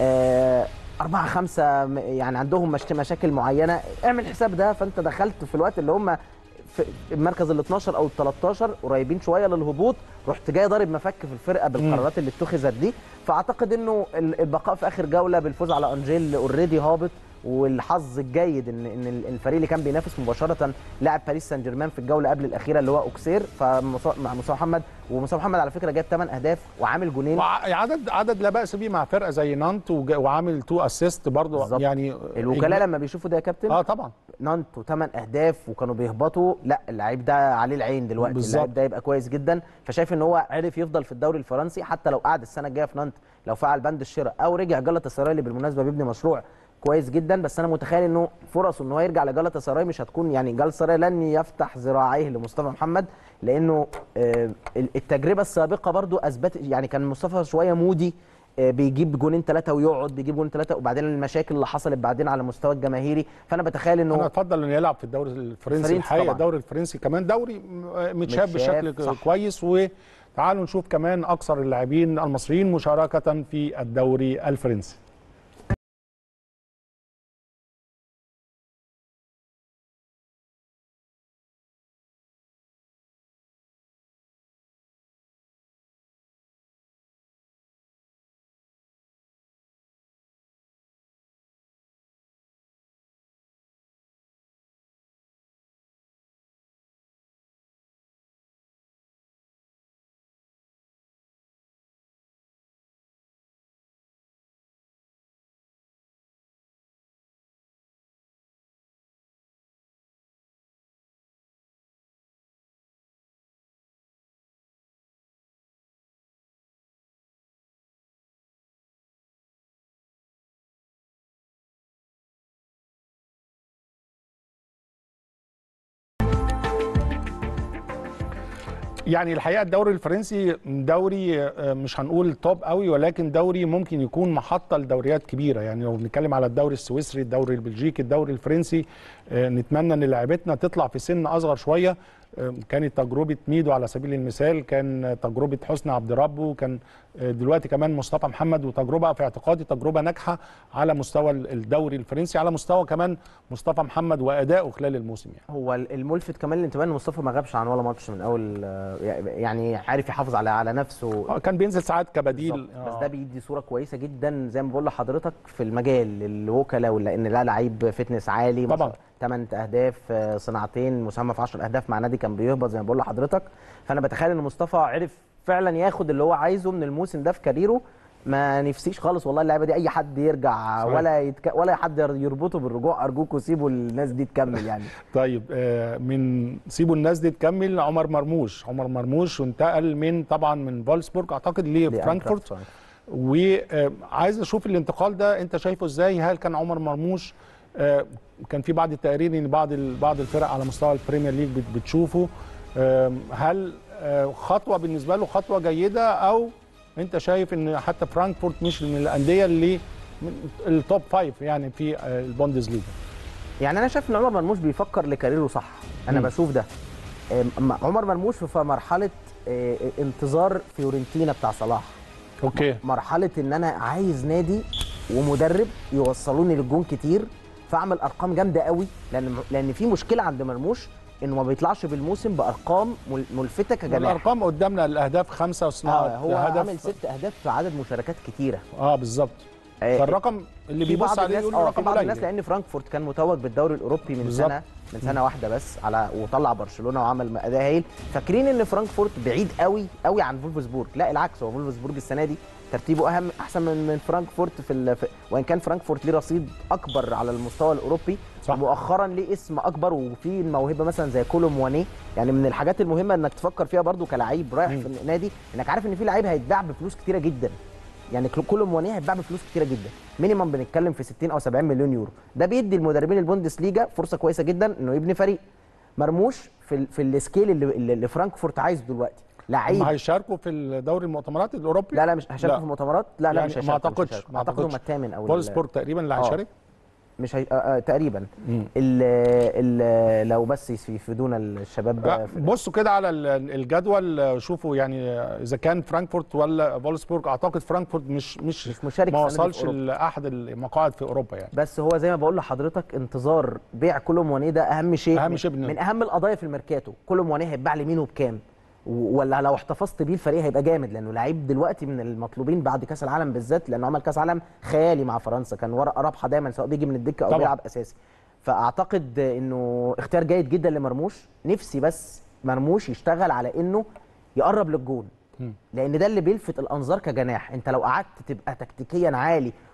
آه، أربعة خمسة م- يعني عندهم مش- مشاكل معينة اعمل حساب ده فأنت دخلت في الوقت اللي هم في المركز ال 12 أو ال 13 قريبين شوية للهبوط رحت جاي ضارب مفك في الفرقة بالقرارات اللي اتخذت دي فأعتقد إنه ال- البقاء في آخر جولة بالفوز على أنجيل أوريدي هابط والحظ الجيد ان ان الفريق اللي كان بينافس مباشره لاعب باريس سان جيرمان في الجوله قبل الاخيره اللي هو اوكسير فمصا- مع مصطفى محمد ومصطفى محمد على فكره جاب 8 اهداف وعامل جونين وعدد عدد لا باس به مع فرقه زي نانت وج- وعامل تو اسيست برضه بالظبط. يعني الوكلاء لما بيشوفوا ده يا كابتن اه طبعا نانت وثمان اهداف وكانوا بيهبطوا لا اللعيب ده عليه العين دلوقتي بالظبط. اللعيب ده يبقى كويس جدا فشايف ان هو عرف يفضل في الدوري الفرنسي حتى لو قعد السنه الجايه في نانت لو فعل بند الشراء او رجع جلطة سراي اللي بالمناسبه بيبني مشروع كويس جدا بس انا متخيل انه فرصه ان هو يرجع لجلطة سراي مش هتكون يعني جلطة سراي لن يفتح ذراعيه لمصطفى محمد لانه آه، التجربه السابقه برضو اثبت يعني كان مصطفى شويه مودي آه، بيجيب جونين ثلاثه ويقعد بيجيب جونين ثلاثه وبعدين المشاكل اللي حصلت بعدين على المستوى الجماهيري فانا بتخيل انه انا اتفضل انه يلعب في الدوري الفرنسي الفرنسي الحقيقه طبعاً. الدوري الفرنسي كمان دوري م- متشاف متشاف، بشكل صح. كويس وتعالوا نشوف كمان اكثر اللاعبين المصريين مشاركه في الدوري الفرنسي يعني الحقيقه الدوري الفرنسي دوري آه، مش هنقول توب قوي ولكن دوري ممكن يكون محطه لدوريات كبيره يعني لو بنتكلم على الدوري السويسري الدوري البلجيكي الدوري الفرنسي آه، نتمنى ان لاعبتنا تطلع في سن اصغر شويه آه، كانت تجربه ميدو على سبيل المثال كان تجربه حسني عبد ربه كان آه، دلوقتي كمان مصطفى محمد وتجربه في اعتقادي تجربه ناجحه على مستوى الدوري الفرنسي على مستوى كمان مصطفى محمد وادائه خلال الموسم يعني هو الملفت كمان للانتباه ان مصطفى ما غابش عن ولا ماتش من اول آه، يعني عارف يحافظ على على نفسه آه، كان بينزل ساعات كبديل بالظبط. بس آه. ده بيدي صوره كويسه جدا زي ما بقول لحضرتك في المجال الوكلاء لان لا لعيب فتنس عالي طبعاً. 8 اهداف آه، صناعتين مساهمه في 10 اهداف مع نادي كان بيهبط زي ما بقول لحضرتك فانا بتخيل ان مصطفى عرف فعلا ياخد اللي هو عايزه من الموسم ده في كاريره ما نفسيش خالص والله اللعيبه دي اي حد يرجع صحيح. ولا يتك... ولا حد يربطه بالرجوع ارجوكوا سيبوا الناس دي تكمل يعني طيب آه، من سيبوا الناس دي تكمل عمر مرموش عمر مرموش وانتقل من طبعا من فولسبورج اعتقد لفرانكفورت وعايز اشوف الانتقال ده انت شايفه ازاي هل كان عمر مرموش آه، كان في بعض التقارير ان بعض ال- بعض الفرق على مستوى البريمير ليج بت- بتشوفه آم، هل آه، خطوه بالنسبه له خطوه جيده او انت شايف ان حتى فرانكفورت مش من الانديه اللي من التوب فايف يعني في آه، البوندز ليجا يعني انا شايف ان عمر مرموش بيفكر لكاريره صح انا مم. بشوف ده أم- عمر مرموش في مرحله آه، انتظار فيورنتينا بتاع صلاح اوكي مرحله ان انا عايز نادي ومدرب يوصلوني للجون كتير فاعمل ارقام جامده قوي لان لان في مشكله عند مرموش انه ما بيطلعش بالموسم بارقام مل- ملفته كجناح الارقام قدامنا الاهداف خمسه وصناعه آه هو هدف عامل ست اهداف في عدد مشاركات كتيره اه بالظبط آه، فالرقم اللي في بيبص بعض عليه الناس يقول اه في رقم بعض الناس قليل لان فرانكفورت كان متوج بالدوري الاوروبي من بالظبط. سنه من سنه واحده بس على وطلع برشلونه وعمل اداء هايل فاكرين ان فرانكفورت بعيد قوي قوي عن فولفسبورج لا العكس هو فولفسبورج السنه دي ترتيبه اهم احسن من من فرانكفورت في, ال... في وان كان فرانكفورت ليه رصيد اكبر على المستوى الاوروبي صح. مؤخرا ليه اسم اكبر وفي الموهبه مثلا زي كولو مواني يعني من الحاجات المهمه انك تفكر فيها برضو كلاعب رايح مم. في النادي انك عارف ان في لعيب هيتباع بفلوس كتيره جدا يعني كل- كل موانيه هيتباع بفلوس كتيره جدا مينيمم بنتكلم في 60 او 70 مليون يورو ده بيدي المدربين البوندسليجا فرصه كويسه جدا انه يبني فريق مرموش في ال في السكيل اللي, اللي اللي فرانكفورت عايزه دلوقتي هم لعيب هيشاركوا في دوري المؤتمرات الاوروبي لا لا مش هيشاركوا لا. في المؤتمرات لا لا يعني مش ما هيشاركوا مش أعتقدش، هيشاركوا. ما اعتقد هم أعتقدش. الثامن او ال- فولسبورج تقريبا اللي آه. هيشارك مش هي... آه آه تقريبا مم. ال ال لو بس يفيدونا الشباب آه، في- بصوا كده على ال- الجدول آه، شوفوا يعني آه، اذا كان فرانكفورت ولا فولسبورج اعتقد فرانكفورت مش مش مش مشارك ما السنة دي في وصلش أوروبا. لاحد المقاعد في اوروبا يعني بس هو زي ما بقول لحضرتك انتظار بيع كولو موانيه ده اهم شيء أهم من- شيء بالنسبة- من اهم القضايا في الميركاتو كولو موانيه هيتباع لمين وبكام و- ولا لو احتفظت بيه الفريق هيبقى جامد لانه لعيب دلوقتي من المطلوبين بعد كاس العالم بالذات لانه عمل كاس عالم خيالي مع فرنسا كان ورقه رابحه دايما سواء بيجي من الدكه او طبعا. بيلعب اساسي فاعتقد انه اختيار جيد جدا لمرموش نفسي بس مرموش يشتغل على انه يقرب للجون مم. لان ده اللي بيلفت الانظار كجناح انت لو قعدت تبقى تكتيكيا عالي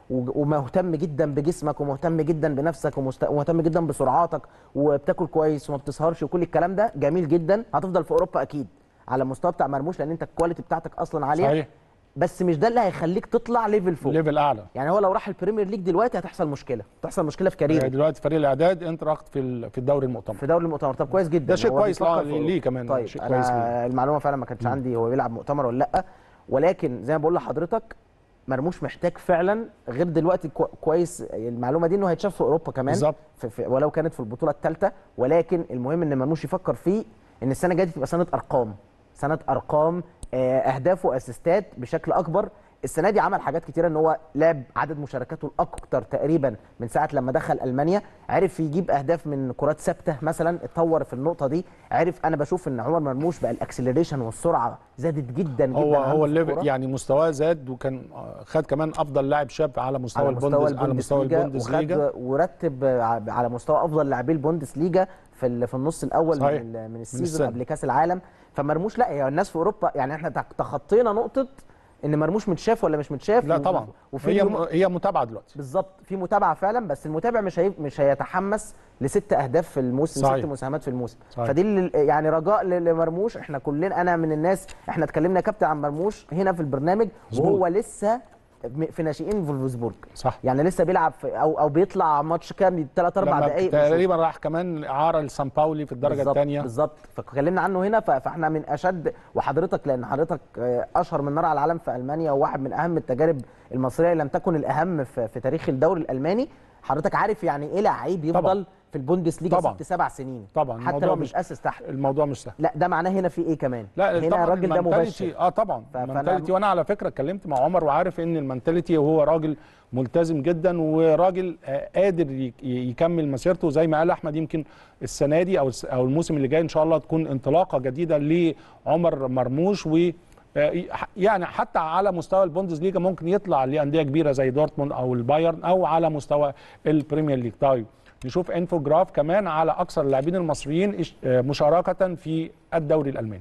و- ومهتم جدا بجسمك ومهتم جدا بنفسك ومست- ومهتم جدا بسرعاتك وبتاكل كويس وما بتسهرش وكل الكلام ده جميل جدا هتفضل في اوروبا اكيد على المستوى بتاع مرموش لان انت الكواليتي بتاعتك اصلا عاليه صحيح بس مش ده اللي هيخليك تطلع ليفل فوق ليفل اعلى يعني هو لو راح البريمير ليج دلوقتي هتحصل مشكله تحصل مشكله في آه، كاريره دلوقتي فريق الاعداد انتراخت في ال- في الدوري المؤتمر في دوري المؤتمر طب كويس جدا ده شيء هو كويس بيفكر لا- في أوروبا. ليه كمان، طيب شيء انا كويس ليه. المعلومه فعلا ما كانتش عندي هو بيلعب مؤتمر ولا لا ولكن زي ما بقول لحضرتك مرموش محتاج فعلا غير دلوقتي كو- كويس المعلومه دي انه هيتشاف في اوروبا كمان بالظبط. في في ولو كانت في البطوله الثالثه ولكن المهم ان مرموش يفكر فيه ان السنه الجايه دي تبقى سنه ارقام سنه ارقام آه، اهداف واسيستات بشكل اكبر السنه دي عمل حاجات كتيره ان هو لعب عدد مشاركاته الاكتر تقريبا من ساعه لما دخل المانيا عرف يجيب اهداف من كرات ثابته مثلا اتطور في النقطه دي عرف انا بشوف ان عمر مرموش بقى الاكسلريشن والسرعه زادت جدا جدا هو عنده هو في الليفل الكورة. يعني مستواه زاد وكان آه، خد كمان افضل لاعب شاب على مستوى على مستوى البوندس على مستوى البوندسليجا البوندسليجا وخد ورتب ع- على مستوى افضل لاعبي البوندسليجا في ال- في النص الاول صحيح. من ال- من السنة. السيزون قبل كاس العالم فمرموش لا هي الناس في اوروبا يعني احنا تخ- تخطينا نقطه ان مرموش متشاف ولا مش متشاف لا و- طبعا وفي هي اليوم- هي متابعه دلوقتي بالظبط في متابعه فعلا بس المتابع مش هي... مش هيتحمس لست اهداف في الموسم صحيح. ست مساهمات في الموسم صحيح. فدي اللي يعني رجاء ل- لمرموش احنا كلنا انا من الناس احنا اتكلمنا يا كابتن عن مرموش هنا في البرنامج مظبوط. وهو لسه م- في ناشئين فولفسبورج صح يعني لسه بيلعب في او او بيطلع ماتش كام ثلاث اربع لما دقائق تقريبا راح كمان اعاره لسان باولي في الدرجه بالظبط- الثانيه بالظبط فاتكلمنا عنه هنا ف- فاحنا من اشد وحضرتك لان حضرتك آه، اشهر من نار على العالم في المانيا وواحد من اهم التجارب المصريه لم تكن الاهم في, في تاريخ الدوري الالماني حضرتك عارف يعني ايه لعيب يفضل طبعاً. في البوندسليجا طبعاً. ست سبع سنين طبعاً، حتى الموضوع لو مش- مش اسس تحت الموضوع مش سهل لا ده معناه هنا في ايه كمان لا هنا طبعا الراجل ده المنتاليتي- مباشر اه طبعا ف- فأنا- المنتاليتي وانا على فكره اتكلمت مع عمر وعارف ان المنتاليتي هو راجل ملتزم جدا وراجل آه، قادر ي- يكمل مسيرته زي ما قال احمد يمكن السنه دي او الس- او الموسم اللي جاي ان شاء الله تكون انطلاقه جديده لعمر مرموش و آه، يعني حتى على مستوى البوندسليجا ممكن يطلع لانديه كبيره زي دورتموند او البايرن او على مستوى البريمير ليج طيب نشوف انفوجراف كمان على اكثر اللاعبين المصريين إش- آه، مشاركه في الدوري الالماني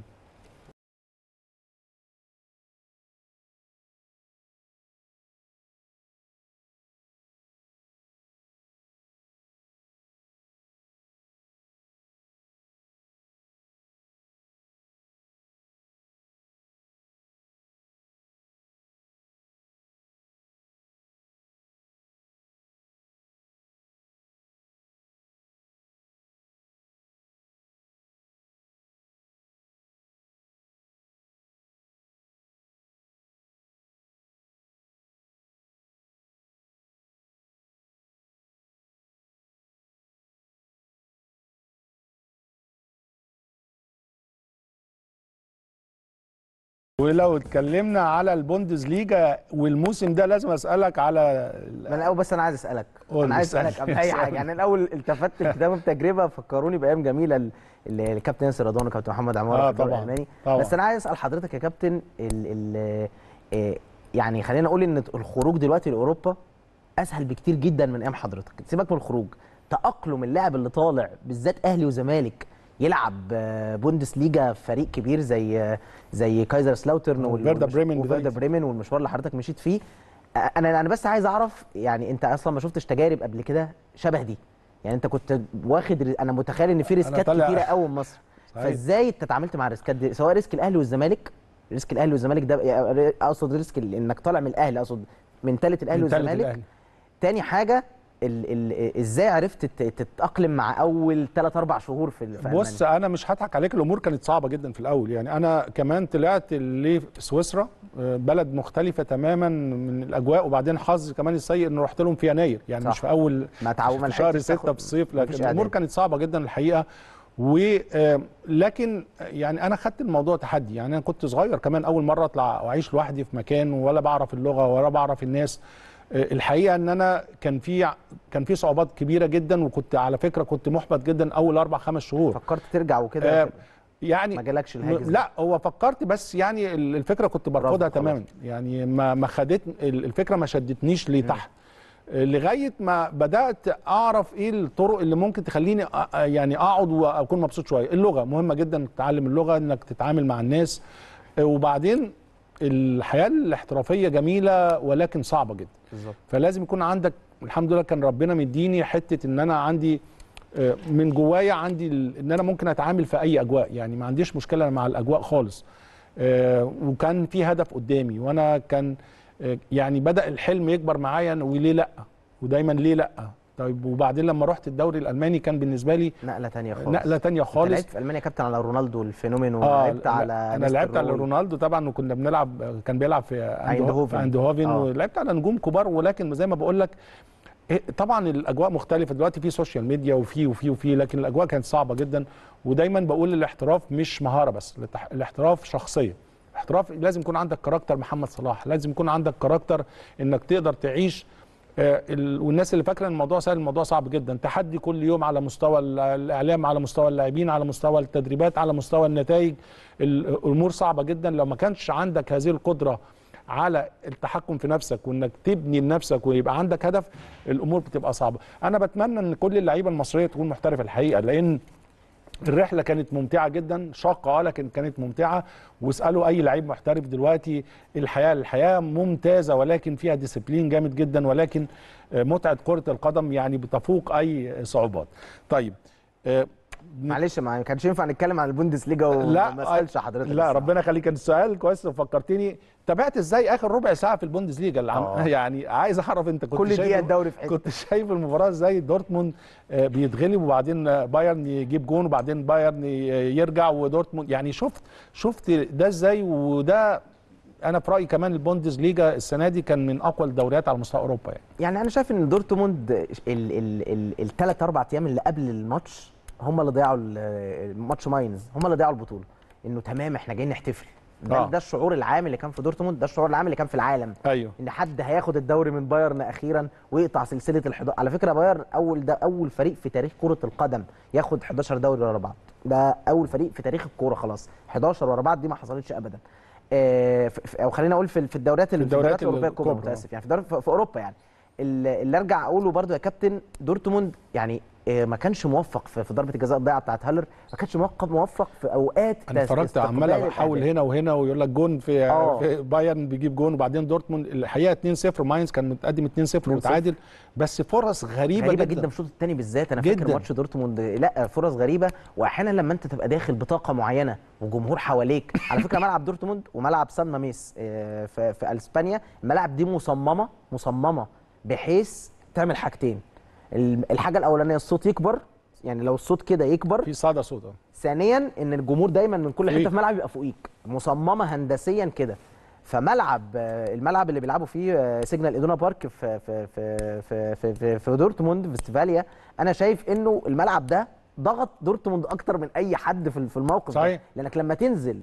ولو اتكلمنا على البوندسليجا والموسم ده لازم اسالك على من الاول بس انا عايز اسالك قول انا عايز اسألني. اسالك قبل اي حاجه اسألني. يعني الاول التفت كتاب بتجربه فكروني بايام جميله ال- اللي الكابتن ياسر رضوان وكابتن محمد عمار آه في الدوري طبعاً، الالماني طبعاً. بس انا عايز اسال حضرتك يا كابتن ال ال آه، يعني خلينا نقول ان الخروج دلوقتي لاوروبا اسهل بكتير جدا من ايام حضرتك سيبك من الخروج تاقلم اللاعب اللي طالع بالذات اهلي وزمالك يلعب آه، بوندسليجا في فريق كبير زي آه، زي كايزر سلاوترن وال- وفيردا والمش- بريمن وفيردا بداية. بريمن والمشوار اللي حضرتك مشيت فيه آه، انا انا بس عايز اعرف يعني انت اصلا ما شفتش تجارب قبل كده شبه دي يعني انت كنت واخد ري- انا متخيل ان في ريسكات طالع- كتيره قوي من مصر صحيح. فازاي انت اتعاملت مع الريسكات دي سواء ريسك الاهلي والزمالك ريسك الاهلي والزمالك ده يعني اقصد ريسك ال- انك طالع من الاهلي اقصد من ثالث الاهلي من تالت والزمالك الأهلي. تاني حاجه ال ال ازاي عرفت تت- تتاقلم مع اول ثلاث اربع شهور في, ال- في بص ألمانيا؟ انا مش هضحك عليك الامور كانت صعبه جدا في الاول يعني انا كمان طلعت لسويسرا آه، بلد مختلفه تماما من الاجواء وبعدين حظ كمان السيء ان رحت لهم في يناير يعني صح. مش في اول ما تعو- ما في شهر لحقتش 6 تاخد- في الصيف مفيش لكن الامور إعداد. كانت صعبه جدا الحقيقه و آه، لكن يعني انا خدت الموضوع تحدي يعني انا كنت صغير كمان اول مره اطلع واعيش لوحدي في مكان ولا بعرف اللغه ولا بعرف الناس آه، الحقيقه ان انا كان في كان في صعوبات كبيره جدا وكنت على فكره كنت محبط جدا اول اربع خمس شهور فكرت ترجع وكده آه، يعني ما جالكش الهاجس ده؟ لا هو فكرت بس يعني ال- الفكره كنت برفضها رفض خلاص. تماما يعني ما ما خدت ال- الفكره ما شدتنيش لتحت آه، لغايه ما بدات اعرف ايه الطرق اللي ممكن تخليني أ- أ- يعني اقعد واكون مبسوط شويه اللغه مهمه جدا انك تتعلم اللغه انك تتعامل مع الناس آه، وبعدين الحياه الاحترافيه جميله ولكن صعبه جدا بالظبط فلازم يكون عندك الحمد لله كان ربنا مديني حته ان انا عندي آه، من جوايا عندي ال- ان انا ممكن اتعامل في اي اجواء يعني ما عنديش مشكله مع الاجواء خالص آه، وكان في هدف قدامي وانا كان آه، يعني بدا الحلم يكبر معايا وليه لا ودايما ليه لا طيب وبعدين لما رحت الدوري الالماني كان بالنسبه لي نقله تانية خالص نقله تانية انت خالص لعبت في المانيا كابتن على رونالدو الفينومين اه ولعبت لا، على انا لعبت على نيستلروي. رونالدو طبعا وكنا بنلعب كان بيلعب في ايندهوفن. في ايندهوفن آه. ولعبت على نجوم كبار ولكن زي ما بقول لك إيه، طبعا الاجواء مختلفه دلوقتي في سوشيال ميديا وفي وفي وفي لكن الاجواء كانت صعبه جدا ودايما بقول الاحتراف مش مهاره بس الاتح- الاحتراف شخصيه الاحتراف لازم يكون عندك كاركتر محمد صلاح لازم يكون عندك كاركتر انك تقدر تعيش آه، ال- والناس اللي فاكره ان الموضوع سهل الموضوع صعب جدا تحدي كل يوم على مستوى ال- الاعلام على مستوى اللاعبين على مستوى التدريبات على مستوى النتائج ال- الامور صعبه جدا لو ما كانش عندك هذه القدره على التحكم في نفسك وانك تبني لنفسك ويبقى عندك هدف الامور بتبقى صعبه انا بتمنى ان كل اللعيبه المصريه تكون محترفه الحقيقه لان الرحله كانت ممتعه جدا شاقه اه لكن كانت ممتعه واسالوا اي لعيب محترف دلوقتي الحياه الحياه ممتازه ولكن فيها ديسيبلين جامد جدا ولكن آه، متعه كره القدم يعني بتفوق اي صعوبات طيب آه، معلش ما كانش ينفع نتكلم عن البوندسليجا لا وما اسالش حضرتك لا الصراحة. ربنا يخليك كان السؤال كويس فكرتني تابعت ازاي اخر ربع ساعه في البوندسليجا اللي عم... آه. يعني عايز اعرف انت كنت كل شايف دقيقة الدوري في حتة. كنت شايف المباراه ازاي دورتموند آه، بيتغلب وبعدين آه، بايرن يجيب جون وبعدين بايرن ي- يرجع ودورتموند يعني شفت شفت ده ازاي وده انا في رايي كمان البوندسليجا السنه دي كان من اقوى الدوريات على مستوى اوروبا يعني يعني انا شايف ان دورتموند الثلاث اربع ايام اللي قبل الماتش هم اللي ضيعوا ال- الماتش ماينز هم اللي ضيعوا البطوله انه تمام احنا جايين نحتفل ده, آه. ده الشعور العام اللي كان في دورتموند ده الشعور العام اللي كان في العالم ايوه ان حد هياخد الدوري من بايرن اخيرا ويقطع سلسله ال11 على فكره بايرن اول ده اول فريق في تاريخ كره القدم ياخد 11 دوري ورا بعض ده اول فريق في تاريخ الكوره خلاص 11 ورا بعض دي ما حصلتش ابدا آه، في- في- او خلينا اقول في في الدوريات ال- في الدوريات الدوريات الاوروبيه الكبرى الكبرى. متاسف يعني في, دور في في اوروبا يعني ال- اللي ارجع اقوله برضو يا كابتن دورتموند يعني آه، ما كانش موفق في في ضربه الجزاء الضيعه بتاعت هالر ما كانش موفق موفق في اوقات انا اتفرجت استقبال عمال بحاول الأهداف. هنا وهنا ويقول لك جون في, آه. في بايرن بيجيب جون وبعدين دورتموند الحقيقه 2-0 ماينز كان متقدم 2-0 وتعادل بس فرص غريبه, غريبه جدا في الشوط الثاني بالذات انا فاكر جداً. ماتش دورتموند لا فرص غريبه واحيانا لما انت تبقى داخل بطاقه معينه وجمهور حواليك على فكره ملعب دورتموند وملعب سان ماميس آه، في, في اسبانيا الملاعب دي مصممه مصممه بحيث تعمل حاجتين ال- الحاجه الاولانيه الصوت يكبر يعني لو الصوت كده يكبر في صدى صوت ثانيا ان الجمهور دايما من كل فوقيك. حته في ملعب يبقى فوقيك مصممه هندسيا كده فملعب آه، الملعب اللي بيلعبوا فيه آه، سيجنال ادونا بارك في في في في في, في, في دورتموند في استفاليا انا شايف انه الملعب ده ضغط دورتموند اكتر من اي حد في في الموقف صحيح. ده لانك لما تنزل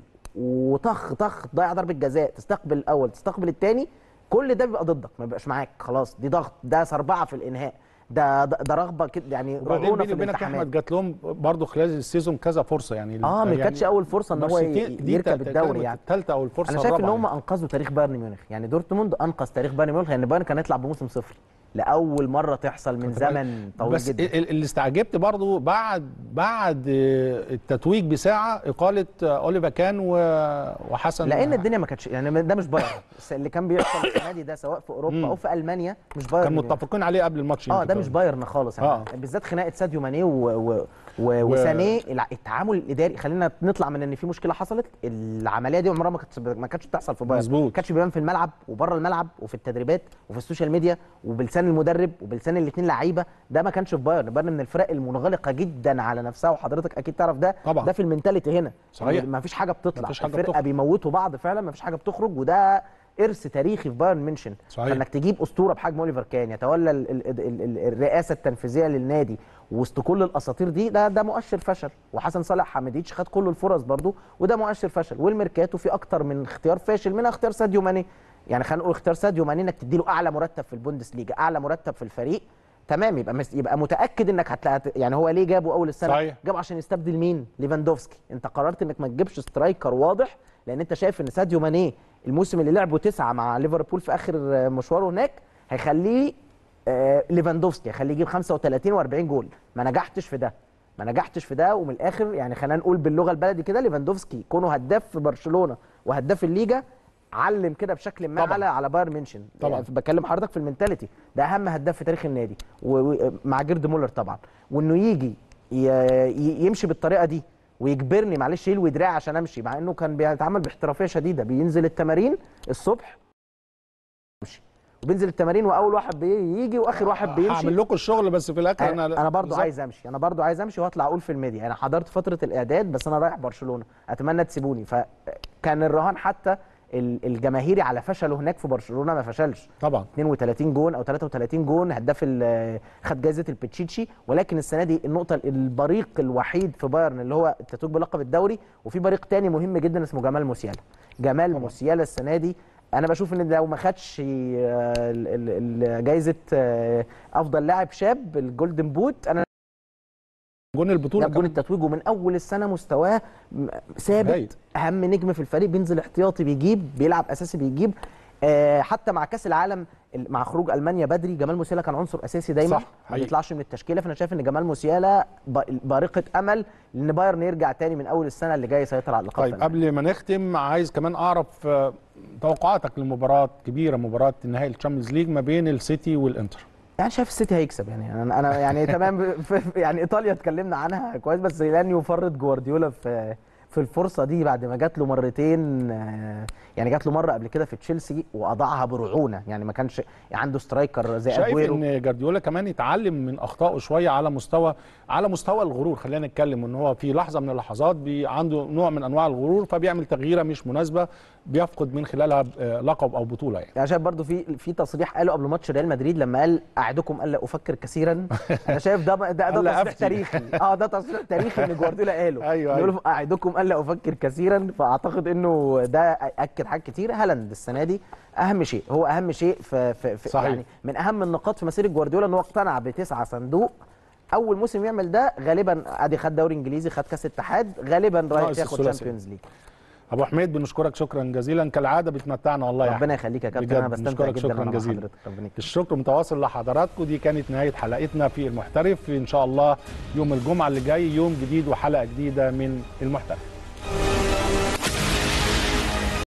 وطخ طخ تضيع ضربه جزاء تستقبل الاول تستقبل الثاني كل ده بيبقى ضدك ما بيبقاش معاك خلاص دي ضغط ده سربعه في الانهاء ده ده, ده رغبه كده يعني وبعدين رعونه بيني في وبينك يا الالتحامات احمد جات لهم برضه خلال السيزون كذا فرصه يعني اه ما يعني كانتش اول فرصه ان هو بس ي- دي- دي يركب تا- الدوري تقريباً يعني الثالثه او الفرصه انا شايف ان الرابعة هم انقذوا تاريخ بايرن ميونخ يعني دورتموند انقذ تاريخ بايرن ميونخ لان بايرن كان يطلع بموسم صفر لاول مره تحصل من زمن طويل بس جدا ال- اللي استعجبت برضو بعد بعد آه، التتويج بساعه اقاله آه، اوليفا كان و- وحسن لان الدنيا ما كانتش يعني ده مش بايرن بس اللي كان بيحصل السنه دي ده سواء في اوروبا او في المانيا مش بايرن كان ميونخ. متفقين عليه قبل الماتش اه يمكن ده مش كمان. بايرن خالص يعني آه. بالذات خناقه ساديو ماني و... و... و... وسانيه الع- التعامل الاداري خلينا نطلع من ان في مشكله حصلت العمليه دي عمرها ما كانت ما كانتش بتحصل في بايرن مظبوط. ما كانتش بيبان في الملعب وبره الملعب وفي التدريبات وفي السوشيال ميديا وبلسان المدرب وبلسان الاثنين لعيبه ده ما كانش في بايرن بايرن من الفرق المنغلقه جدا على نفسها وحضرتك اكيد تعرف ده طبعا. ده في المنتاليتي هنا صحيح. ما فيش حاجه بتطلع مفيش حاجة الفرقه بتخرج. بيموتوا بعض فعلا ما فيش حاجه بتخرج وده ارث تاريخي في بايرن ميونشن صحيح. فانك تجيب اسطوره بحجم اوليفر كان يتولى ال ال ال ال الرئاسه التنفيذيه للنادي وسط كل الاساطير دي ده ده مؤشر فشل وحسن صالح حميديتش خد كل الفرص برضو وده مؤشر فشل والميركاتو في اكتر من اختيار فاشل منها اختيار ساديو ماني يعني خلينا نقول اختيار ساديو ماني انك تديله اعلى مرتب في البوندسليجا اعلى مرتب في الفريق تمام يبقى مس... يبقى متاكد انك هتلاقي يعني هو ليه جابه اول السنه صحيح. جابه عشان يستبدل مين ليفاندوفسكي انت قررت انك ما تجيبش سترايكر واضح لان انت شايف ان ساديو ماني الموسم اللي لعبه تسعه مع ليفربول في اخر آه، مشواره هناك هيخليه آه، ليفاندوفسكي هيخليه يجيب 35 و40 جول ما نجحتش في ده ما نجحتش في ده ومن الاخر يعني خلينا نقول باللغه البلدي كده ليفاندوفسكي كونه هداف في برشلونه وهداف الليجا علم كده بشكل ما طبعاً. على على بايرن ميونشن طبعاً. يعني بكلم حضرتك في المنتاليتي ده اهم هداف في تاريخ النادي و- و- مع جيرد مولر طبعا وانه يجي ي- ي- يمشي بالطريقه دي ويجبرني معلش يلوي دراعي عشان امشي مع انه كان بيتعامل باحترافيه شديده بينزل التمارين الصبح يمشي وبينزل التمارين واول واحد بيجي واخر واحد بيمشي هعمل لكم الشغل بس في الاخر انا انا انا برضو بالظبط. عايز امشي انا برضو عايز امشي واطلع اقول في الميديا انا حضرت فتره الاعداد بس انا رايح برشلونه اتمنى تسيبوني فكان الرهان حتى ال- الجماهيري على فشله هناك في برشلونه ما فشلش طبعا 32 جون او 33 جون هداف ال- خد جائزه البيتشيتشي ولكن السنه دي النقطه البريق الوحيد في بايرن اللي هو التتويج بلقب الدوري وفي بريق تاني مهم جدا اسمه جمال موسيالا جمال موسيالا السنه دي انا بشوف ان لو ما خدش آه، ال- ال- ال- جايزه آه، افضل لاعب شاب الجولدن بوت انا جون البطوله جاب جون كمان. التتويج ومن اول السنه مستواه م- ثابت هايل. اهم نجم في الفريق بينزل احتياطي بيجيب بيلعب اساسي بيجيب آه حتى مع كاس العالم ال- مع خروج المانيا بدري جمال موسيالا كان عنصر اساسي دايما صح، ما حقيقي. بيطلعش من التشكيله فانا شايف ان جمال موسيالا ب- بارقه امل ان بايرن يرجع تاني من اول السنه اللي جاي يسيطر على اللقب طيب فعلا. قبل ما نختم عايز كمان اعرف آه، توقعاتك لمباراه كبيره مباراه نهائي الشامبيونز ليج ما بين السيتي والانتر يعني شايف السيتي هيكسب يعني انا انا يعني تمام في- في- يعني ايطاليا اتكلمنا عنها كويس بس لن يفرط جوارديولا في في الفرصه دي بعد ما جات له مرتين آه، يعني جات له مره قبل كده في تشيلسي واضاعها برعونه يعني ما كانش عنده سترايكر زي شايف اجويرو ان جارديولا كمان يتعلم من اخطائه شويه على مستوى على مستوى الغرور خلينا نتكلم ان هو في لحظه من اللحظات بي عنده نوع من انواع الغرور فبيعمل تغييره مش مناسبه بيفقد من خلالها آه، لقب او بطوله يعني يعني شايف برضو في في تصريح قاله قبل ماتش ريال مدريد لما قال اعدكم الا افكر كثيرا انا شايف ده ده, ده ألا تصريح أفتي. تاريخي اه ده تصريح تاريخي ان جوارديولا قاله أيوة، يقول اعدكم الا افكر كثيرا فاعتقد انه ده اكد حاجات كتير هالاند السنه دي اهم شيء هو اهم شيء في, في, في صحيح. يعني من اهم النقاط في مسيره جوارديولا ان هو اقتنع بتسعه صندوق اول موسم يعمل ده غالبا ادي خد دوري انجليزي خد كاس اتحاد غالبا رايح ناقص ياخد الثلاثي. شامبيونز ليج ابو حميد بنشكرك شكرا جزيلا كالعاده بتمتعنا والله يا ربنا أحمد. يخليك يا كابتن بجد انا بستمتع نشكرك جدا شكراً وانا مع جزيلا. حضرتك ربنا يكرمك. الشكر متواصل لحضراتكم دي كانت نهايه حلقتنا في المحترف ان شاء الله يوم الجمعه اللي جاي يوم جديد وحلقه جديده من المحترف